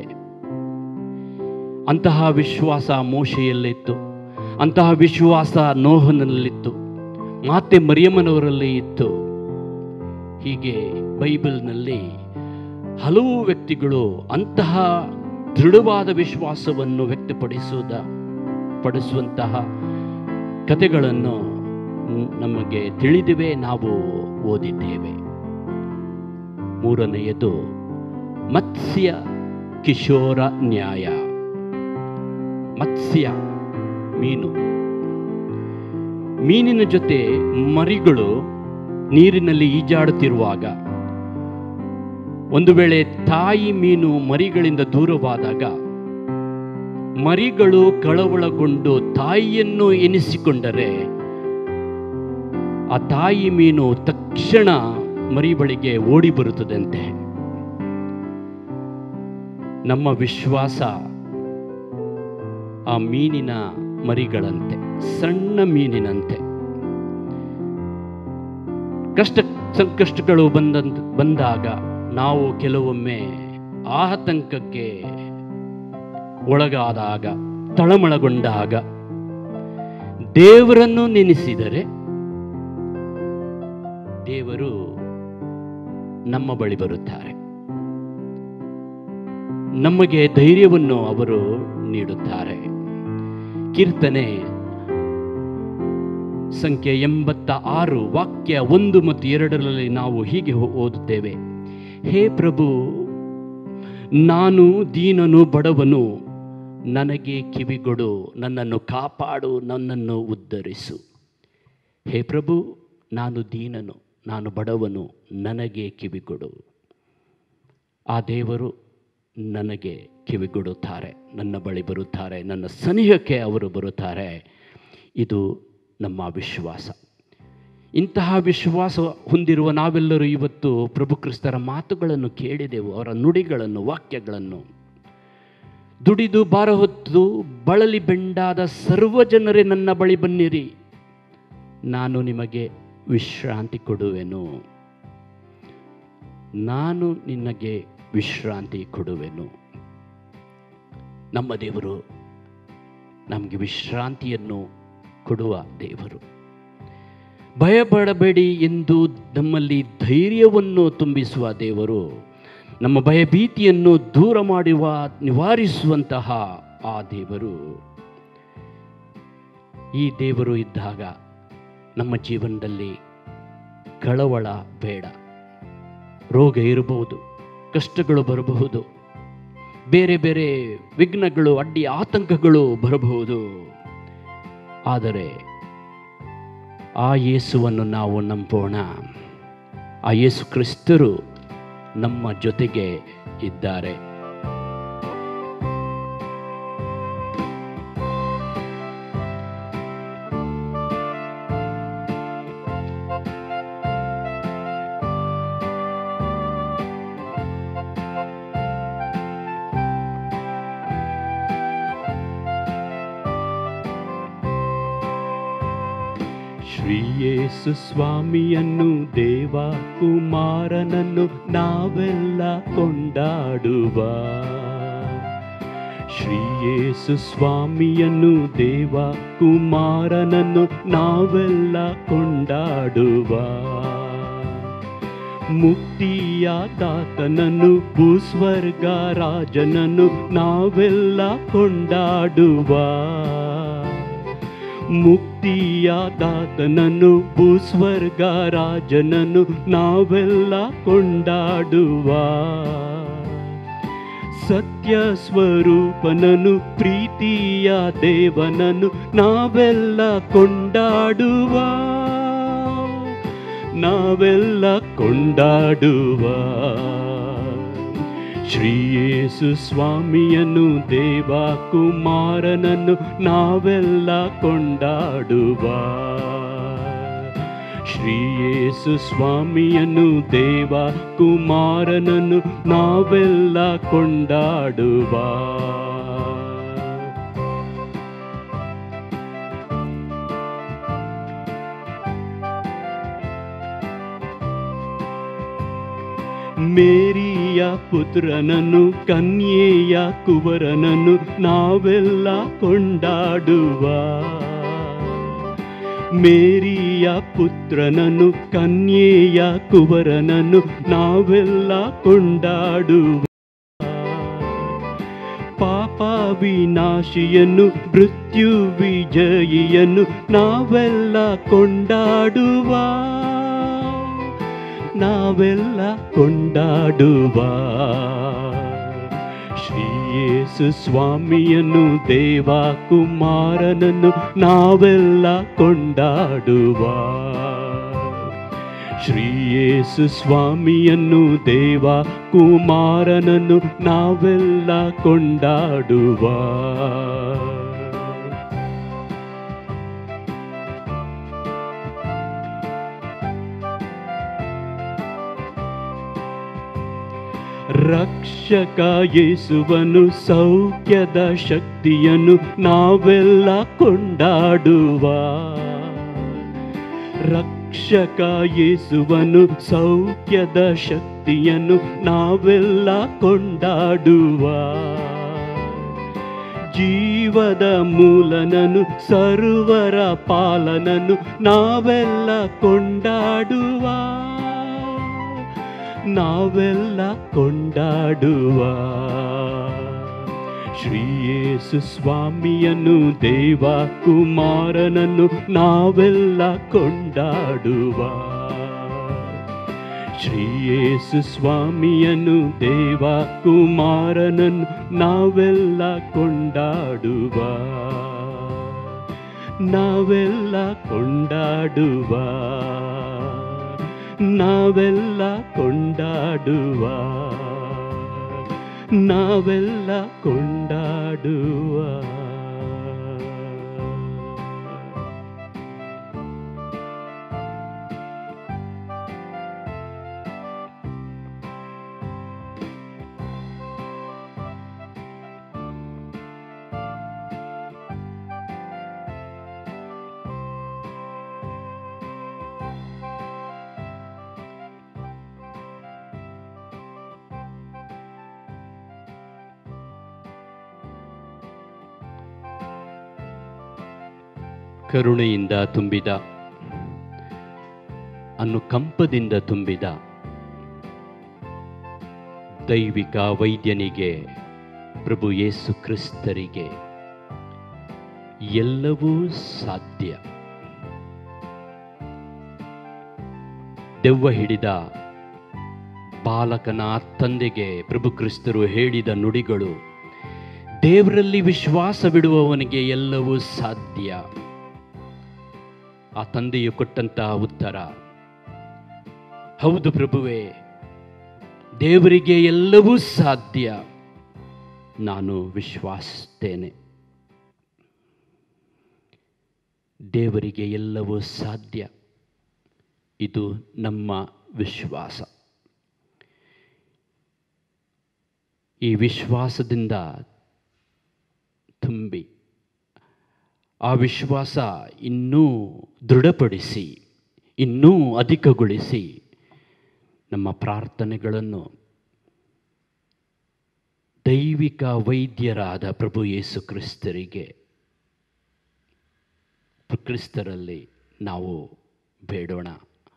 ಅಂತಹ ವಿಶ್ವಾಸ ಮೋಶೆಯಲ್ಲಿತ್ತು ಅಂತಹ ವಿಶ್ವಾಸ ನೋಹನಲ್ಲಿತ್ತು ಮಾತೆ ಮರಿಯಮ್ಮನವರಲ್ಲಿ ಇತ್ತು ಹೀಗೆ ಬೈಬಲ್ನಲ್ಲಿ ಹಲವು ವ್ಯಕ್ತಿಗಳು ಅಂತಹ ದೃಢವಾದ ವಿಶ್ವಾಸವನ್ನು ವ್ಯಕ್ತಪಡಿಸುವುದ ಪಡಿಸುವಂತಹ ಕಥೆಗಳನ್ನು ನ್- ನಮಗೆ ತಿಳಿದಿವೆ ನಾವು ಓದಿದ್ದೇವೆ ಮೂರನೆಯದು ಮತ್ಸ್ಯ ಕಿಶೋರ ನ್ಯಾಯ ಮತ್ಸ್ಯ ಮೀನು ಮೀನಿನ ಜೊತೆ ಮರಿಗಳು ನೀರಿನಲ್ಲಿ ಈಜಾಡುತ್ತಿರುವಾಗ ಒಂದು ವೇಳೆ ತಾಯಿ ಮೀನು ಮರಿಗಳಿಂದ ದೂರವಾದಾಗ ಮರಿಗಳು ಕಳವಳಗೊಂಡು ತಾಯಿಯನ್ನು ಎನಿಸಿಕೊಂಡರೆ ಆ ತಾಯಿ ಮೀನು ತಕ್ಷಣ ಮರಿ ಬಳಿಗೆ ಓಡಿ ಬರುತ್ತದಂತೆ ನಮ್ಮ ವಿಶ್ವಾಸ ಆ ಮೀನಿನ ಮರಿಗಳಂತೆ ಸಣ್ಣ ಮೀನಿನಂತೆ ಕಷ್ಟ ಸಂಕಷ್ಟಗಳು ಬಂದ ಬಂದಾಗ ನಾವು ಕೆಲವೊಮ್ಮೆ ಆತಂಕಕ್ಕೆ ಒಳಗಾದಾಗ ತಳಮಳಗೊಂಡಾಗ ದೇವರನ್ನು ನೆನೆಸಿದರೆ ದೇವರು ನಮ್ಮ ಬಳಿ ಬರುತ್ತಾರೆ ನಮಗೆ ಧೈರ್ಯವನ್ನು ಅವರು ನೀಡುತ್ತಾರೆ ಕೀರ್ತನೆ ಸಂಖ್ಯೆ ಎಂಬತ್ತ ಆರು ವಾಕ್ಯ ಒಂದು ಮತ್ತು ಎರಡರಲ್ಲಿ ನಾವು ಹೀಗೆ ಓ- ಓದುತ್ತೇವೆ ಹೇ ಪ್ರಭು ನಾನು ದೀನನು ಬಡವನು ನನಗೆ ಕಿವಿಗೊಡು ನನ್ನನ್ನು ಕಾಪಾಡು ನನ್ನನ್ನು ಉದ್ಧರಿಸು ಹೇ ಪ್ರಭು ನಾನು ದೀನನು ನಾನು ಬಡವನು ನನಗೆ ಕಿವಿಗೊಡು ಆ ದೇವರು ನನಗೆ ಕಿವಿಗೊಡುತ್ತಾರೆ ನನ್ನ ಬಳಿ ಬರುತ್ತಾರೆ ನನ್ನ ಸನಿಹಕ್ಕೆ ಅವರು ಬರುತ್ತಾರೆ ಇದು ನಮ್ಮ ವಿಶ್ವಾಸ ಇಂತಹ ವಿಶ್ವಾಸ ಹೊಂದಿರುವ ನಾವೆಲ್ಲರೂ ಇವತ್ತು ಪ್ರಭು ಕ್ರಿಸ್ತರ ಮಾತುಗಳನ್ನು ಕೇಳಿದೆವು ಅವರ ನುಡಿಗಳನ್ನು ವಾಕ್ಯಗಳನ್ನು ದುಡಿದು ಬಾರ ಹೊತ್ತು ಬಳಲಿ ಬೆಂಡಾದ ಸರ್ವ ಜನರೇ ನನ್ನ ಬಳಿ ಬನ್ನಿರಿ ನಾನು ನಿಮಗೆ ವಿಶ್ರಾಂತಿ ಕೊಡುವೆನು ನಾನು ನಿನಗೆ ವಿಶ್ರಾಂತಿ ಕೊಡುವೆನು ನಮ್ಮ ದೇವರು ನಮಗೆ ವಿಶ್ರಾಂತಿಯನ್ನು ಕೊಡುವ ದೇವರು ಭಯಪಡಬೇಡಿ ಎಂದು ನಮ್ಮಲ್ಲಿ ಧೈರ್ಯವನ್ನು ತುಂಬಿಸುವ ದೇವರು ನಮ್ಮ ಭಯಭೀತಿಯನ್ನು ದೂರ ಮಾಡುವ ನಿವಾರಿಸುವಂತಹ ಆ ದೇವರು ಈ ದೇವರು ಇದ್ದಾಗ ನಮ್ಮ ಜೀವನದಲ್ಲಿ ಕಳವಳ ಬೇಡ ರೋಗ ಇರಬಹುದು ಕಷ್ಟಗಳು ಬರಬಹುದು ಬೇರೆ ಬೇರೆ ವಿಘ್ನಗಳು ಅಡ್ಡಿ ಆತಂಕಗಳು ಬರಬಹುದು ಆದರೆ ಆ ಯೇಸುವನ್ನು ನಾವು ನಂಬೋಣ ಆ ಯೇಸು ಕ್ರಿಸ್ತರು ನಮ್ಮ ಜೊತೆಗೆ ಇದ್ದಾರೆ ಶ್ರೀಯೇಸು ಸ್ವಾಮಿಯನ್ನು ದೇವ ಕುಮಾರನನ್ನು ನಾವೆಲ್ಲ ಕೊಂಡಾಡುವ ಶ್ರೀಯೇಸು ಸ್ವಾಮಿಯನ್ನು ದೇವ ಕುಮಾರನನ್ನು ನಾವೆಲ್ಲ ಕೊಂಡಾಡುವ ಮುಕ್ತಿಯ ದಾತನನ್ನು ಭೂಸ್ವರ್ಗ ರಾಜನನ್ನು ನಾವೆಲ್ಲ ಕೊಂಡಾಡುವ ಮುಕ್ತಿಯ ದಾತನನ್ನು ಭೂಸ್ವರ್ಗ ರಾಜನನ್ನು ನಾವೆಲ್ಲ ಕೊಂಡಾಡುವ ಸತ್ಯ ಸ್ವರೂಪನನು ಪ್ರೀತಿಯ ದೇವನನ್ನು ನಾವೆಲ್ಲ ಕೊಂಡಾಡುವ ನಾವೆಲ್ಲ ಕೊಂಡಾಡುವ ಶ್ರೀಯೇಸು ಸ್ವಾಮಿಯನ್ನು ದೇವ ಕುಮಾರನನ್ನು ನಾವೆಲ್ಲ ಕೊಂಡಾಡುವ ಶ್ರೀಯೇಸು ಸ್ವಾಮಿಯನ್ನು ದೇವ ಕುಮಾರನನ್ನು ನಾವೆಲ್ಲ ಕೊಂಡಾಡುವ ಮೇರಿಯ ಪುತ್ರನನ್ನು ಕನ್ಯೆಯ ಕುವರನನ್ನು ನಾವೆಲ್ಲ ಕೊಂಡಾಡುವ ಮೇರಿಯ ಪುತ್ರನನ್ನು ಕನ್ಯೆಯ ಕುವರನನ್ನು ನಾವೆಲ್ಲ ಕೊಂಡಾಡುವ ಪಾಪ ವಿನಾಶಿಯನ್ನು ಮೃತ್ಯು ವಿಜಯಿಯನ್ನು ನಾವೆಲ್ಲ ಕೊಂಡಾಡುವ ನಾವೆಲ್ಲ ಕೊಂಡಾಡುವ ಶ್ರೀ ಯೇಸು ಸ್ವಾಮಿಯನ್ನು ದೇವ ಕುಮಾರನನ್ನು ನಾವೆಲ್ಲ ಕೊಂಡಾಡುವ ಶ್ರೀ ಯೇಸು ಸ್ವಾಮಿಯನ್ನು ದೇವ ಕುಮಾರನನ್ನು ನಾವೆಲ್ಲ ಕೊಂಡಾಡುವ ರಕ್ಷಕ ಯೇಸುವನು ಸೌಖ್ಯದ ಶಕ್ತಿಯನ್ನು ನಾವೆಲ್ಲ ಕೊಂಡಾಡುವ ರಕ್ಷಕ ಯೇಸುವನು ಸೌಖ್ಯದ ಶಕ್ತಿಯನ್ನು ನಾವೆಲ್ಲ ಕೊಂಡಾಡುವ ಜೀವದ ಮೂಲನನು ಸರ್ವರ ಪಾಲನನು ನಾವೆಲ್ಲ ಕೊಂಡಾಡುವ ನಾವೆಲ್ಲ ಕೊಂಡಾಡುವ ಶ್ರೀಯೇಸು ಸ್ವಾಮಿಯನ್ನು ದೇವ ಕುಮಾರನನ್ನು ನಾವೆಲ್ಲ ಕೊಂಡಾಡುವ ಶ್ರೀಯೇಸು ಸ್ವಾಮಿಯನ್ನು ದೇವ ಕುಮಾರನನ್ನು ನಾವೆಲ್ಲ ಕೊಂಡಾಡುವ ನಾವೆಲ್ಲ ಕೊಂಡಾಡುವ ನಾವೆಲ್ಲ ಕೊಂಡಾಡುವ ನಾವೆಲ್ಲ ಕೊಂಡಾಡುವ ಕರುಣೆಯಿಂದ ತುಂಬಿದ ಅನುಕಂಪದಿಂದ ತುಂಬಿದ ದೈವಿಕ ವೈದ್ಯನಿಗೆ ಪ್ರಭು ಯೇಸು ಕ್ರಿಸ್ತರಿಗೆ ಎಲ್ಲವೂ ಸಾಧ್ಯ ದೆವ್ವ ಹಿಡಿದ ಬಾಲಕನ ತಂದೆಗೆ ಪ್ರಭು ಕ್ರಿಸ್ತರು ಹೇಳಿದ ನುಡಿಗಳು ದೇವರಲ್ಲಿ ವಿಶ್ವಾಸವಿಡುವವನಿಗೆ ಎಲ್ಲವೂ ಸಾಧ್ಯ ಆ ತಂದೆಯು ಕೊಟ್ಟಂತಹ ಉತ್ತರ ಹೌದು ಪ್ರಭುವೇ ದೇವರಿಗೆ ಎಲ್ಲವೂ ಸಾಧ್ಯ ನಾನು ವಿಶ್ವಾಸಿಸ್ತೇನೆ ದೇವರಿಗೆ ಎಲ್ಲವೂ ಸಾಧ್ಯ ಇದು ನಮ್ಮ ವಿಶ್ವಾಸ ಈ ವಿಶ್ವಾಸದಿಂದ ತುಂಬಿ ಆ ವಿಶ್ವಾಸ ಇನ್ನೂ ದೃಢಪಡಿಸಿ ಇನ್ನೂ ಅಧಿಕಗೊಳಿಸಿ ನಮ್ಮ ಪ್ರಾರ್ಥನೆಗಳನ್ನು ದೈವಿಕ ವೈದ್ಯರಾದ ಪ್ರಭು ಯೇಸು ಕ್ರಿಸ್ತರಿಗೆ ಕ್ರಿಸ್ತರಲ್ಲಿ ನಾವು ಬೇಡೋಣ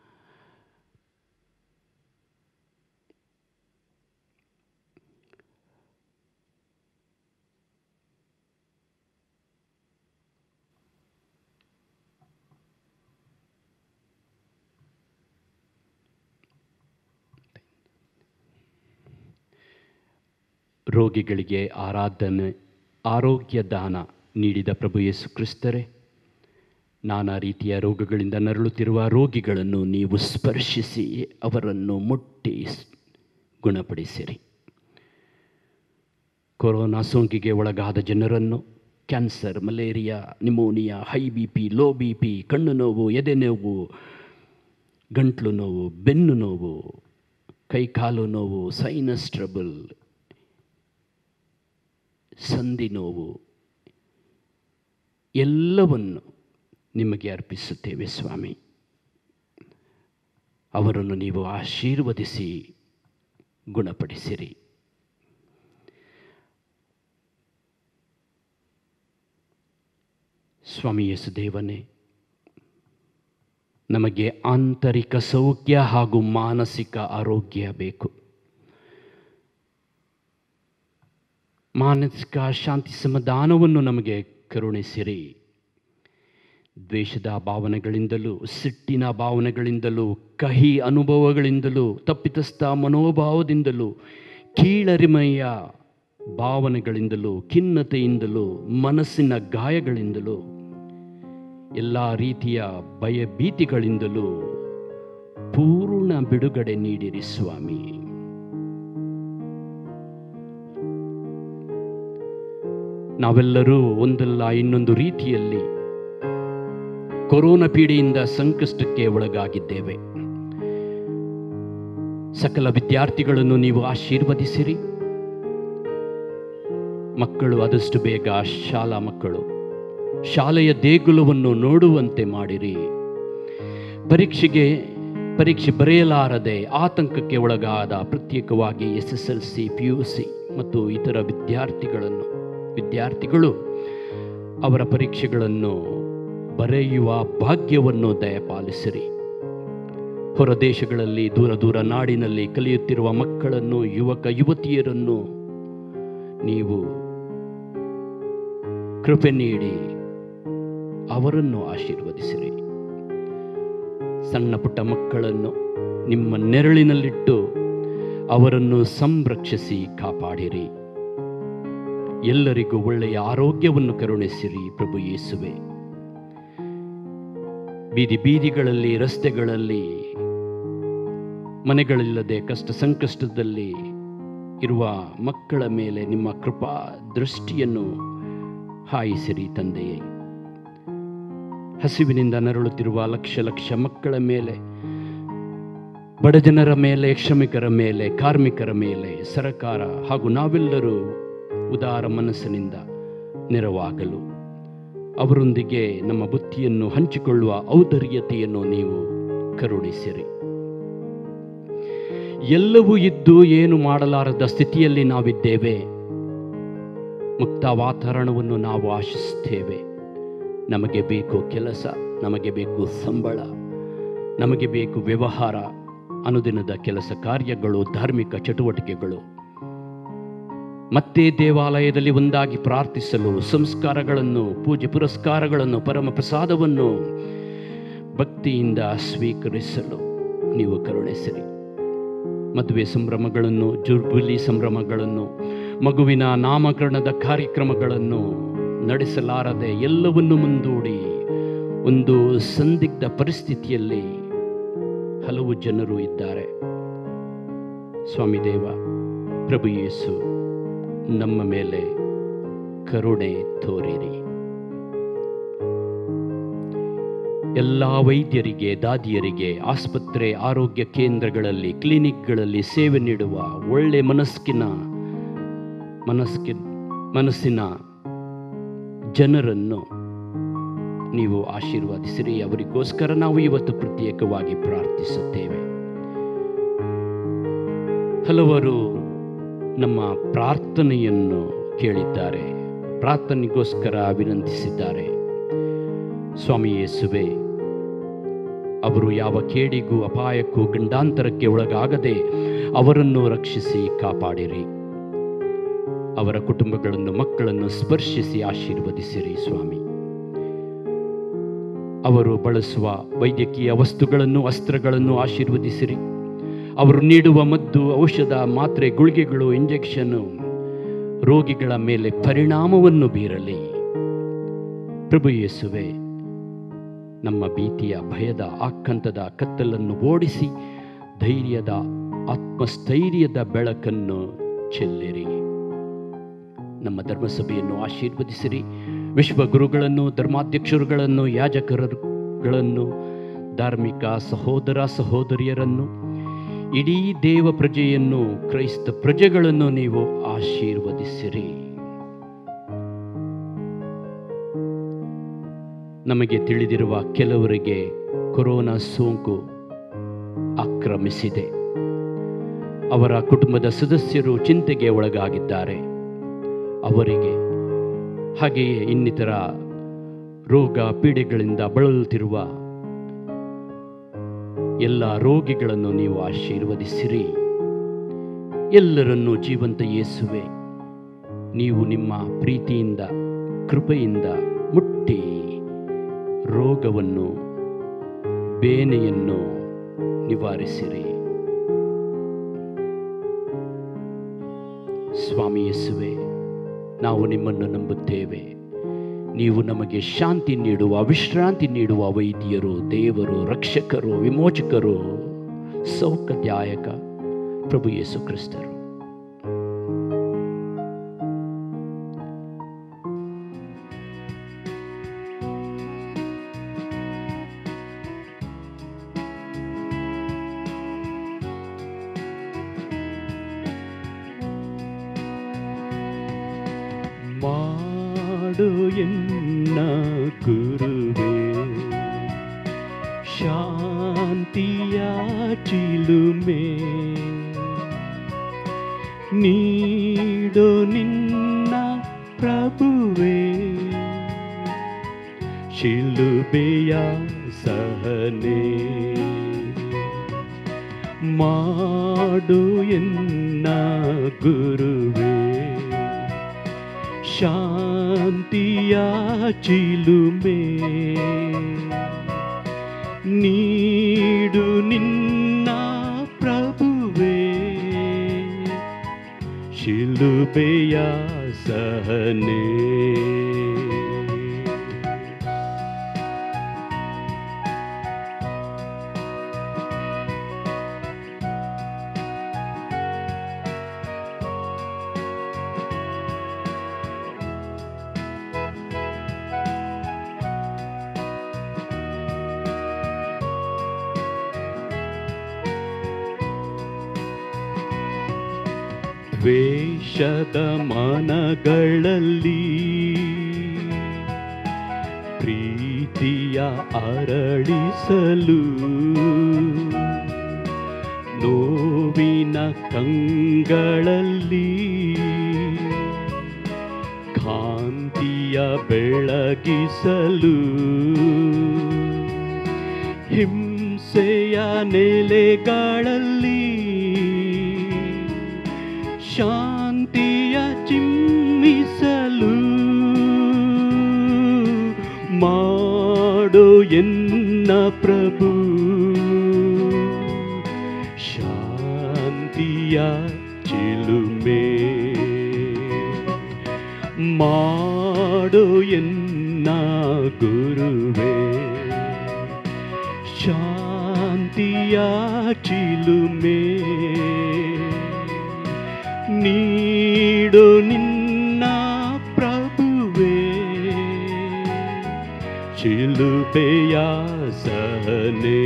ರೋಗಿಗಳಿಗೆ ಆರಾಧನೆ ಆರೋಗ್ಯ ದಾನ ನೀಡಿದ ಪ್ರಭು ಯೇಸು ಕ್ರಿಸ್ತರೇ ನಾನಾ ರೀತಿಯ ರೋಗಗಳಿಂದ ನರಳುತ್ತಿರುವ ರೋಗಿಗಳನ್ನು ನೀವು ಸ್ಪರ್ಶಿಸಿ ಅವರನ್ನು ಮುಟ್ಟಿ ಸ್- ಗುಣಪಡಿಸಿರಿ ಕೊರೋನಾ ಸೋಂಕಿಗೆ ಒಳಗಾದ ಜನರನ್ನು cancer malaria pneumonia high B P low B P ಕಣ್ಣು ನೋವು ಎದೆ ನೋವು ಗಂಟ್ಲು ನೋವು ಬೆನ್ನು ನೋವು ಕೈಕಾಲು ನೋವು ಸೈನಸ್ ಟ್ರಬಲ್ ಸಂಧಿ ನೋವು ಎಲ್ಲವನ್ನು ನಿಮಗೆ ಅರ್ಪಿಸುತ್ತೇವೆ ಸ್ವಾಮಿ ಅವರನ್ನು ನೀವು ಆಶೀರ್ವದಿಸಿ ಗುಣಪಡಿಸಿರಿ ಸ್ವಾಮಿ ಯೇಸುದೇವನೇ ನಮಗೆ ಆಂತರಿಕ ಸೌಖ್ಯ ಹಾಗೂ ಮಾನಸಿಕ ಆರೋಗ್ಯ ಬೇಕು ಮಾನಸಿಕ ಶಾಂತಿ ಸಮಾಧಾನವನ್ನು ನಮಗೆ ಕರುಣಿಸಿರಿ ದ್ವೇಷದ ಭಾವನೆಗಳಿಂದಲೂ ಸಿಟ್ಟಿನ ಭಾವನೆಗಳಿಂದಲೂ ಕಹಿ ಅನುಭವಗಳಿಂದಲೂ ತಪ್ಪಿತಸ್ಥ ಮನೋಭಾವದಿಂದಲೂ ಕೀಳರಿಮೆಯ ಭಾವನೆಗಳಿಂದಲೂ ಖಿನ್ನತೆಯಿಂದಲೂ ಮನಸ್ಸಿನ ಗಾಯಗಳಿಂದಲೂ ಎಲ್ಲ ರೀತಿಯ ಭಯಭೀತಿಗಳಿಂದಲೂ ಪೂರ್ಣ ಬಿಡುಗಡೆ ನೀಡಿರಿ ಸ್ವಾಮಿ ನಾವೆಲ್ಲರೂ ಒಂದಲ್ಲ ಇನ್ನೊಂದು ರೀತಿಯಲ್ಲಿ ಕೊರೋನಾ ಪೀಡೆಯಿಂದ ಸಂಕಷ್ಟಕ್ಕೆ ಒಳಗಾಗಿದ್ದೇವೆ ಸಕಲ ವಿದ್ಯಾರ್ಥಿಗಳನ್ನು ನೀವು ಆಶೀರ್ವದಿಸಿರಿ ಮಕ್ಕಳು ಆದಷ್ಟು ಬೇಗ ಶಾಲಾ ಮಕ್ಕಳು ಶಾಲೆಯ ದೇಗುಲವನ್ನು ನೋಡುವಂತೆ ಮಾಡಿರಿ ಪರೀಕ್ಷೆಗೆ ಪರೀಕ್ಷೆ ಬರೆಯಲಾರದೆ ಆತಂಕಕ್ಕೆ ಒಳಗಾದ ಪ್ರತ್ಯೇಕವಾಗಿ S S L C P U C ಮತ್ತು ಇತರ ವಿದ್ಯಾರ್ಥಿಗಳನ್ನು ವಿದ್ಯಾರ್ಥಿಗಳು ಅವರ ಪರೀಕ್ಷೆಗಳನ್ನು ಬರೆಯುವ ಭಾಗ್ಯವನ್ನು ದಯಪಾಲಿಸಿರಿ ಹೊರ ದೇಶಗಳಲ್ಲಿ ದೂರ ದೂರ ನಾಡಿನಲ್ಲಿ ಕಲಿಯುತ್ತಿರುವ ಮಕ್ಕಳನ್ನು ಯುವಕ ಯುವತಿಯರನ್ನು ನೀವು ಕೃಪೆ ನೀಡಿ ಅವರನ್ನು ಆಶೀರ್ವದಿಸಿರಿ ಸಣ್ಣ ಪುಟ್ಟ ಮಕ್ಕಳನ್ನು ನಿಮ್ಮ ನೆರಳಿನಲ್ಲಿಟ್ಟು ಅವರನ್ನು ಸಂರಕ್ಷಿಸಿ ಕಾಪಾಡಿರಿ ಎಲ್ಲರಿಗೂ ಒಳ್ಳೆಯ ಆರೋಗ್ಯವನ್ನು ಕರುಣಿಸಿರಿ ಪ್ರಭು ಯೇಸುವೆ ಬೀದಿ ಬೀದಿಗಳಲ್ಲಿ ರಸ್ತೆಗಳಲ್ಲಿ ಮನೆಗಳಿಲ್ಲದೆ ಕಷ್ಟ ಸಂಕಷ್ಟದಲ್ಲಿ ಇರುವ ಮಕ್ಕಳ ಮೇಲೆ ನಿಮ್ಮ ಕೃಪಾ ದೃಷ್ಟಿಯನ್ನು ಹಾಯಿಸಿರಿ ತಂದೆಯೇ ಹಸಿವಿನಿಂದ ನರಳುತ್ತಿರುವ ಲಕ್ಷ ಲಕ್ಷ ಮಕ್ಕಳ ಮೇಲೆ ಬಡಜನರ ಮೇಲೆ ಶ್ರಮಿಕರ ಮೇಲೆ ಕಾರ್ಮಿಕರ ಮೇಲೆ ಸರಕಾರ ಹಾಗೂ ನಾವೆಲ್ಲರೂ ಉದಾರ ಮನಸ್ಸಿನಿಂದ ನೆರವಾಗಲು ಅವರೊಂದಿಗೆ ನಮ್ಮ ಬುದ್ಧಿಯನ್ನು ಹಂಚಿಕೊಳ್ಳುವ ಔದರ್ಯತೆಯನ್ನು ನೀವು ಕರುಣಿಸಿರಿ ಎಲ್ಲವೂ ಇದ್ದು ಏನು ಮಾಡಲಾರದ ಸ್ಥಿತಿಯಲ್ಲಿ ನಾವಿದ್ದೇವೆ ಮುಕ್ತ ವಾತಾವರಣವನ್ನು ನಾವು ಆಶಿಸ್ತೇವೆ ನಮಗೆ ಬೇಕು ಕೆಲಸ ನಮಗೆ ಬೇಕು ಸಂಬಳ ನಮಗೆ ಬೇಕು ವ್ಯವಹಾರ ಅನುದಿನದ ಕೆಲಸ ಕಾರ್ಯಗಳು ಧಾರ್ಮಿಕ ಚಟುವಟಿಕೆಗಳು ಮತ್ತೆ ದೇವಾಲಯದಲ್ಲಿ ಒಂದಾಗಿ ಪ್ರಾರ್ಥಿಸಲು ಸಂಸ್ಕಾರಗಳನ್ನು ಪೂಜೆ ಪುರಸ್ಕಾರಗಳನ್ನು ಪರಮ ಪ್ರಸಾದವನ್ನು ಭಕ್ತಿಯಿಂದ ಸ್ವೀಕರಿಸಲು ನೀವು ಕರುಣಿಸಿರಿ ಮದುವೆ ಸಂಭ್ರಮಗಳನ್ನು ಜುರ್ಬುಲಿ ಸಂಭ್ರಮಗಳನ್ನು ಮಗುವಿನ ನಾಮಕರಣದ ಕಾರ್ಯಕ್ರಮಗಳನ್ನು ನಡೆಸಲಾರದೆ ಎಲ್ಲವನ್ನು ಮುಂದೂಡಿ ಒಂದು ಸಂದಿಗ್ಧ ಪರಿಸ್ಥಿತಿಯಲ್ಲಿ ಹಲವು ಜನರು ಇದ್ದಾರೆ ಸ್ವಾಮಿ ದೇವ ಪ್ರಭು ಯೇಸು ನಮ್ಮ ಮೇಲೆ ಕರುಣೆ ತೋರಿರಿ ಎಲ್ಲ ವೈದ್ಯರಿಗೆ ದಾದಿಯರಿಗೆ ಆಸ್ಪತ್ರೆ ಆರೋಗ್ಯ ಕೇಂದ್ರಗಳಲ್ಲಿ ಕ್ಲಿನಿಕ್ಗಳಲ್ಲಿ ಸೇವೆ ನೀಡುವ ಒಳ್ಳೆ ಮನಸ್ಕಿನ ಮನಸ್ಕಿ ಮನಸ್ಸಿನ ಜನರನ್ನು ನೀವು ಆಶೀರ್ವಾದಿಸಿರಿ ಅವರಿಗೋಸ್ಕರ ನಾವು ಇವತ್ತು ಪ್ರತ್ಯೇಕವಾಗಿ ಪ್ರಾರ್ಥಿಸುತ್ತೇವೆ ಹಲವರು ನಮ್ಮ ಪ್ರಾರ್ಥನೆಯನ್ನು ಕೇಳಿದ್ದಾರೆ ಪ್ರಾರ್ಥನೆಗೋಸ್ಕರ ವಿನಂತಿಸಿದ್ದಾರೆ ಸ್ವಾಮಿ ಯೇಸುವೆ ಅವರು ಯಾವ ಕೇಡಿಗೂ ಅಪಾಯಕ್ಕೂ ಗಂಡಾಂತರಕ್ಕೆ ಒಳಗಾಗದೆ ಅವರನ್ನು ರಕ್ಷಿಸಿ ಕಾಪಾಡಿರಿ ಅವರ ಕುಟುಂಬಗಳನ್ನು ಮಕ್ಕಳನ್ನು ಸ್ಪರ್ಶಿಸಿ ಆಶೀರ್ವದಿಸಿರಿ ಸ್ವಾಮಿ ಅವರು ಬಳಸುವ ವೈದ್ಯಕೀಯ ವಸ್ತುಗಳನ್ನು ಅಸ್ತ್ರಗಳನ್ನು ಆಶೀರ್ವದಿಸಿರಿ ಅವರು ನೀಡುವ ಮದ್ದು ಔಷಧ ಮಾತ್ರೆ ಗುಳಿಗೆಗಳು ಇಂಜೆಕ್ಷನ್ನು ರೋಗಿಗಳ ಮೇಲೆ ಪರಿಣಾಮವನ್ನು ಬೀರಲಿ ಪ್ರಭು ಯೇಸುವೆ ನಮ್ಮ ಭೀತಿಯ ಭಯದ ಆಕ್ಕಂತದ ಕತ್ತಲನ್ನು ಓಡಿಸಿ ಧೈರ್ಯದ ಆತ್ಮಸ್ಥೈರ್ಯದ ಬೆಳಕನ್ನು ಚೆಲ್ಲಿರಿ ನಮ್ಮ ಧರ್ಮಸಭೆಯನ್ನು ಆಶೀರ್ವದಿಸಿರಿ ವಿಶ್ವಗುರುಗಳನ್ನು ಧರ್ಮಾಧ್ಯಕ್ಷರುಗಳನ್ನು ಯಾಜಕರುಗಳನ್ನು ಧಾರ್ಮಿಕ ಸಹೋದರ ಸಹೋದರಿಯರನ್ನು ಇಡೀ ದೇವ ಪ್ರಜೆಯನ್ನು ಕ್ರೈಸ್ತ ಪ್ರಜೆಗಳನ್ನು ನೀವು ಆಶೀರ್ವದಿಸಿರಿ ನಮಗೆ ತಿಳಿದಿರುವ ಕೆಲವರಿಗೆ ಕೊರೋನಾ ಸೋಂಕು ಆಕ್ರಮಿಸಿದೆ ಅವರ ಕುಟುಂಬದ ಸದಸ್ಯರು ಚಿಂತೆಗೆ ಒಳಗಾಗಿದ್ದಾರೆ ಅವರಿಗೆ ಹಾಗೆಯೇ ಇನ್ನಿತರ ರೋಗ ಪೀಡೆಗಳಿಂದ ಬಳಲುತ್ತಿರುವ ಎಲ್ಲ ರೋಗಿಗಳನ್ನು ನೀವು ಆಶೀರ್ವದಿಸಿರಿ ಎಲ್ಲರನ್ನೂ ಜೀವಂತ ಯೇಸುವೆ ನೀವು ನಿಮ್ಮ ಪ್ರೀತಿಯಿಂದ ಕೃಪೆಯಿಂದ ಮುಟ್ಟಿ ರೋಗವನ್ನು ಬೇನೆಯನ್ನು ನಿವಾರಿಸಿರಿ ಸ್ವಾಮಿ ಯೇಸುವೆ ನಾವು ನಿಮ್ಮನ್ನು ನಂಬುತ್ತೇವೆ ನೀವು ನಮಗೆ ಶಾಂತಿ ನೀಡುವ ವಿಶ್ರಾಂತಿ ನೀಡುವ ವೈದ್ಯರು ದೇವರು ರಕ್ಷಕರು ವಿಮೋಚಕರು ಸೌಖ್ಯದಾಯಕ ಪ್ರಭು ಯೇಸು ಕ್ರಿಸ್ತರು ಮಾಡು ಎನ್ನ ಗುರುವೇ ಶಾಂತಿಯ ಚಿಲುಮೆ ನೀಡು ನಿನ್ನ ಪ್ರಭುವೇ ಶಿಲುಬೆಯ ಸಹನೆ ಮಾಡು ಎನ್ನ ಗುರುವೇ ಶಾಂತಿಯ ಚಿಲುಮೆ ನೀಡು ನಿನ್ನ ಪ್ರಭುವೇ ಶಿಲುಬೆಯ ಸಹನೆ ದ್ವೇಷದ ಮನಗಳಲ್ಲಿ ಪ್ರೀತಿಯ ಅರಳಿಸಲು ನೋವಿನ ಕಂಗಳಲ್ಲಿ ಕಾಂತಿಯ ಬೆಳಗಿಸಲು ಹಿಂಸೆಯ ನೆಲೆಗಳಲ್ಲಿ ಶಾಂತಿಯ ಚಿಮ್ಮಿಸಲು ಮಾಡೋ ಎನ್ನ ಪ್ರಭು ಶಾಂತಿಯ ಚಿಲುಮೆ ಮಾಡೋ ಎನ್ನ ಗುರುವೇ ಶಾಂತಿಯ ಚಿಲುಮೆ ನೀಡು ನಿನ್ನ ಪ್ರಭುವೇ ಶಿಲುಬೆಯ ಸಹನೆ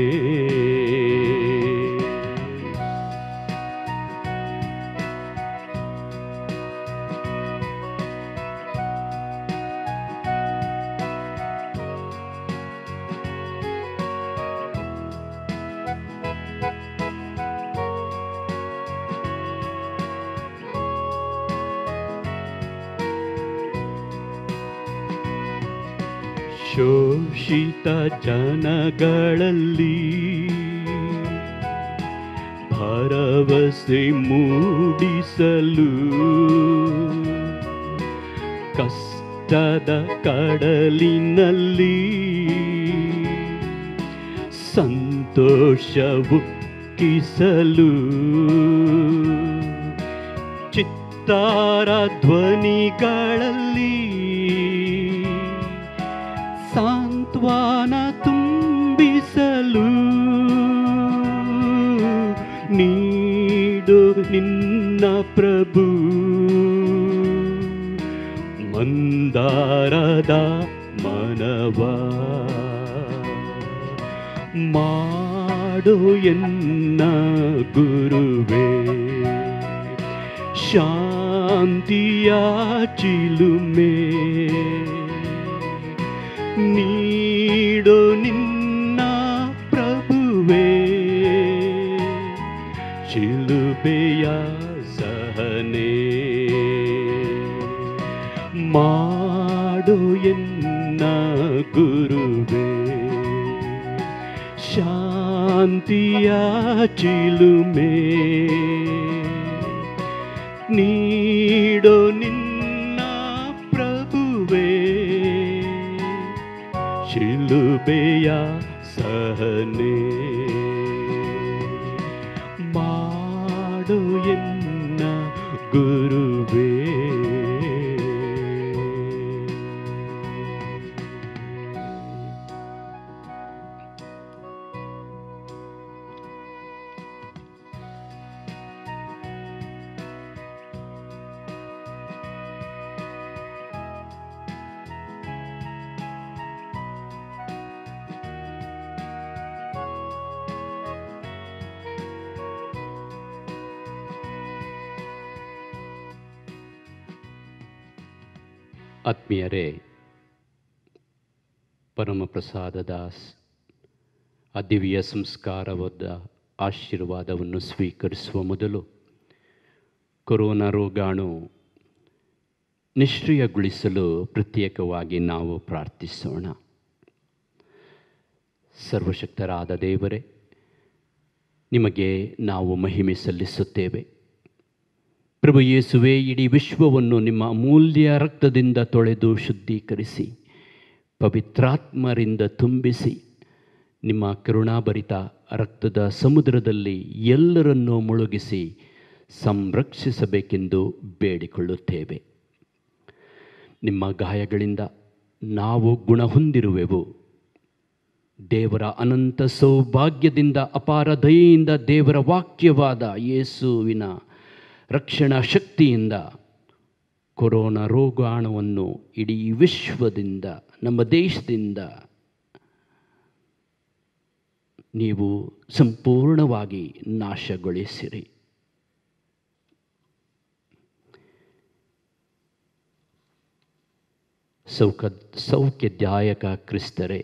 ಶೋಷಿತ ಜನಗಳಲ್ಲಿ ಭರವಸೆ ಮೂಡಿಸಲು ಕಷ್ಟದ ಕಡಲಿನಲ್ಲಿ ಸಂತೋಷವುಕ್ಕಿಸಲು ಚಿತ್ತಾರ ಧ್ವನಿಗಳಲ್ಲಿ ಸಾಂತ್ವನ ತುಂಬಿಸಲು ನೀಡು ನಿನ್ನ ಪ್ರಭು ಮಂದಾರದ ಮನವ ಮಾಡು ಎನ್ನ ಗುರುವೇ ಶಾಂತಿಯ ಚಿಲುಮೆ ನೀಡು ನಿನ್ನ ಪ್ರಭುವೇ ಶಿಲುಬೆಯ ಸಹನೆ ಮಾಡು ಎನ್ನ ಗುರುವೇ ಶಾಂತಿಯ ಚಿಲುಮೆ ನೀಡು ನಿನ್ನ ಪ್ರಭುವೇ ಶಿಲುಬೆಯ ಸಹನೆ ಮಾಡು ಎನ್ನ ಗುರುವೇ ಆತ್ಮೀಯರೇ ಪರಮಪ್ರಸಾದದ ಸ್- ಆ ದಿವ್ಯ ಸಂಸ್ಕಾರವಾದ ಆಶೀರ್ವಾದವನ್ನು ಸ್ವೀಕರಿಸುವ ಮೊದಲು ಕೊರೋನಾ ರೋಗಾಣು ನಿಷ್ಕ್ರಿಯಗೊಳಿಸಲು ಪ್ರತ್ಯೇಕವಾಗಿ ನಾವು ಪ್ರಾರ್ಥಿಸೋಣ ಸರ್ವಶಕ್ತರಾದ ದೇವರೇ ನಿಮಗೆ ನಾವು ಮಹಿಮೆ ಸಲ್ಲಿಸುತ್ತೇವೆ ಪ್ರಭು ಯೇಸುವೆ ಇಡೀ ವಿಶ್ವವನ್ನು ನಿಮ್ಮ ಅಮೂಲ್ಯ ರಕ್ತದಿಂದ ತೊಳೆದು ಶುದ್ಧೀಕರಿಸಿ ಪವಿತ್ರಾತ್ಮರಿಂದ ತುಂಬಿಸಿ ನಿಮ್ಮ ಕರುಣಾಭರಿತ ರಕ್ತದ ಸಮುದ್ರದಲ್ಲಿ ಎಲ್ಲರನ್ನೂ ಮುಳುಗಿಸಿ ಸಂರಕ್ಷಿಸಬೇಕೆಂದು ಬೇಡಿಕೊಳ್ಳುತ್ತೇವೆ ನಿಮ್ಮ ಗಾಯಗಳಿಂದ ನಾವು ಗುಣ ಹೊಂದಿರುವೆವು ದೇವರ ಅನಂತ ಸೌಭಾಗ್ಯದಿಂದ ಅಪಾರ ದಯೆಯಿಂದ ದೇವರ ವಾಕ್ಯವಾದ ಯೇಸುವಿನ ರಕ್ಷಣಾ ಶಕ್ತಿಯಿಂದ ಕೊರೋನಾ ರೋಗಾಣುವನ್ನು ಇಡೀ ವಿಶ್ವದಿಂದ ನಮ್ಮ ದೇಶದಿಂದ ನೀವು ಸಂಪೂರ್ಣವಾಗಿ ನಾಶಗೊಳಿಸಿರಿ ಸೌಕ ಸೌಖ್ಯದಾಯಕ ಕ್ರಿಸ್ತರೇ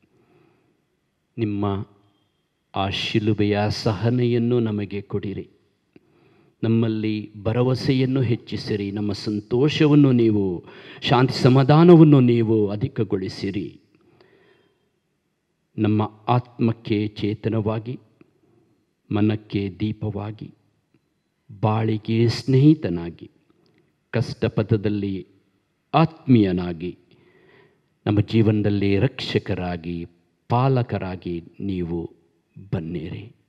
ನಿಮ್ಮ ಆ ಶಿಲುಬೆಯ ಸಹನೆಯನ್ನು ನಮಗೆ ಕೊಡಿರಿ ನಮ್ಮಲ್ಲಿ ಭರವಸೆಯನ್ನು ಹೆಚ್ಚಿಸಿರಿ ನಮ್ಮ ಸಂತೋಷವನ್ನು ನೀವು ಶಾಂತಿ ಸಮಾಧಾನವನ್ನು ನೀವು ಅಧಿಕಗೊಳಿಸಿರಿ ನಮ್ಮ ಆತ್ಮಕ್ಕೆ ಚೇತನವಾಗಿ ಮನಕ್ಕೆ ದೀಪವಾಗಿ ಬಾಳಿಗೆ ಸ್ನೇಹಿತನಾಗಿ ಕಷ್ಟಪಥದಲ್ಲಿ ಆತ್ಮೀಯನಾಗಿ ನಮ್ಮ ಜೀವನದಲ್ಲಿ ರಕ್ಷಕರಾಗಿ ಪಾಲಕರಾಗಿ ನೀವು ಬನ್ನಿರಿ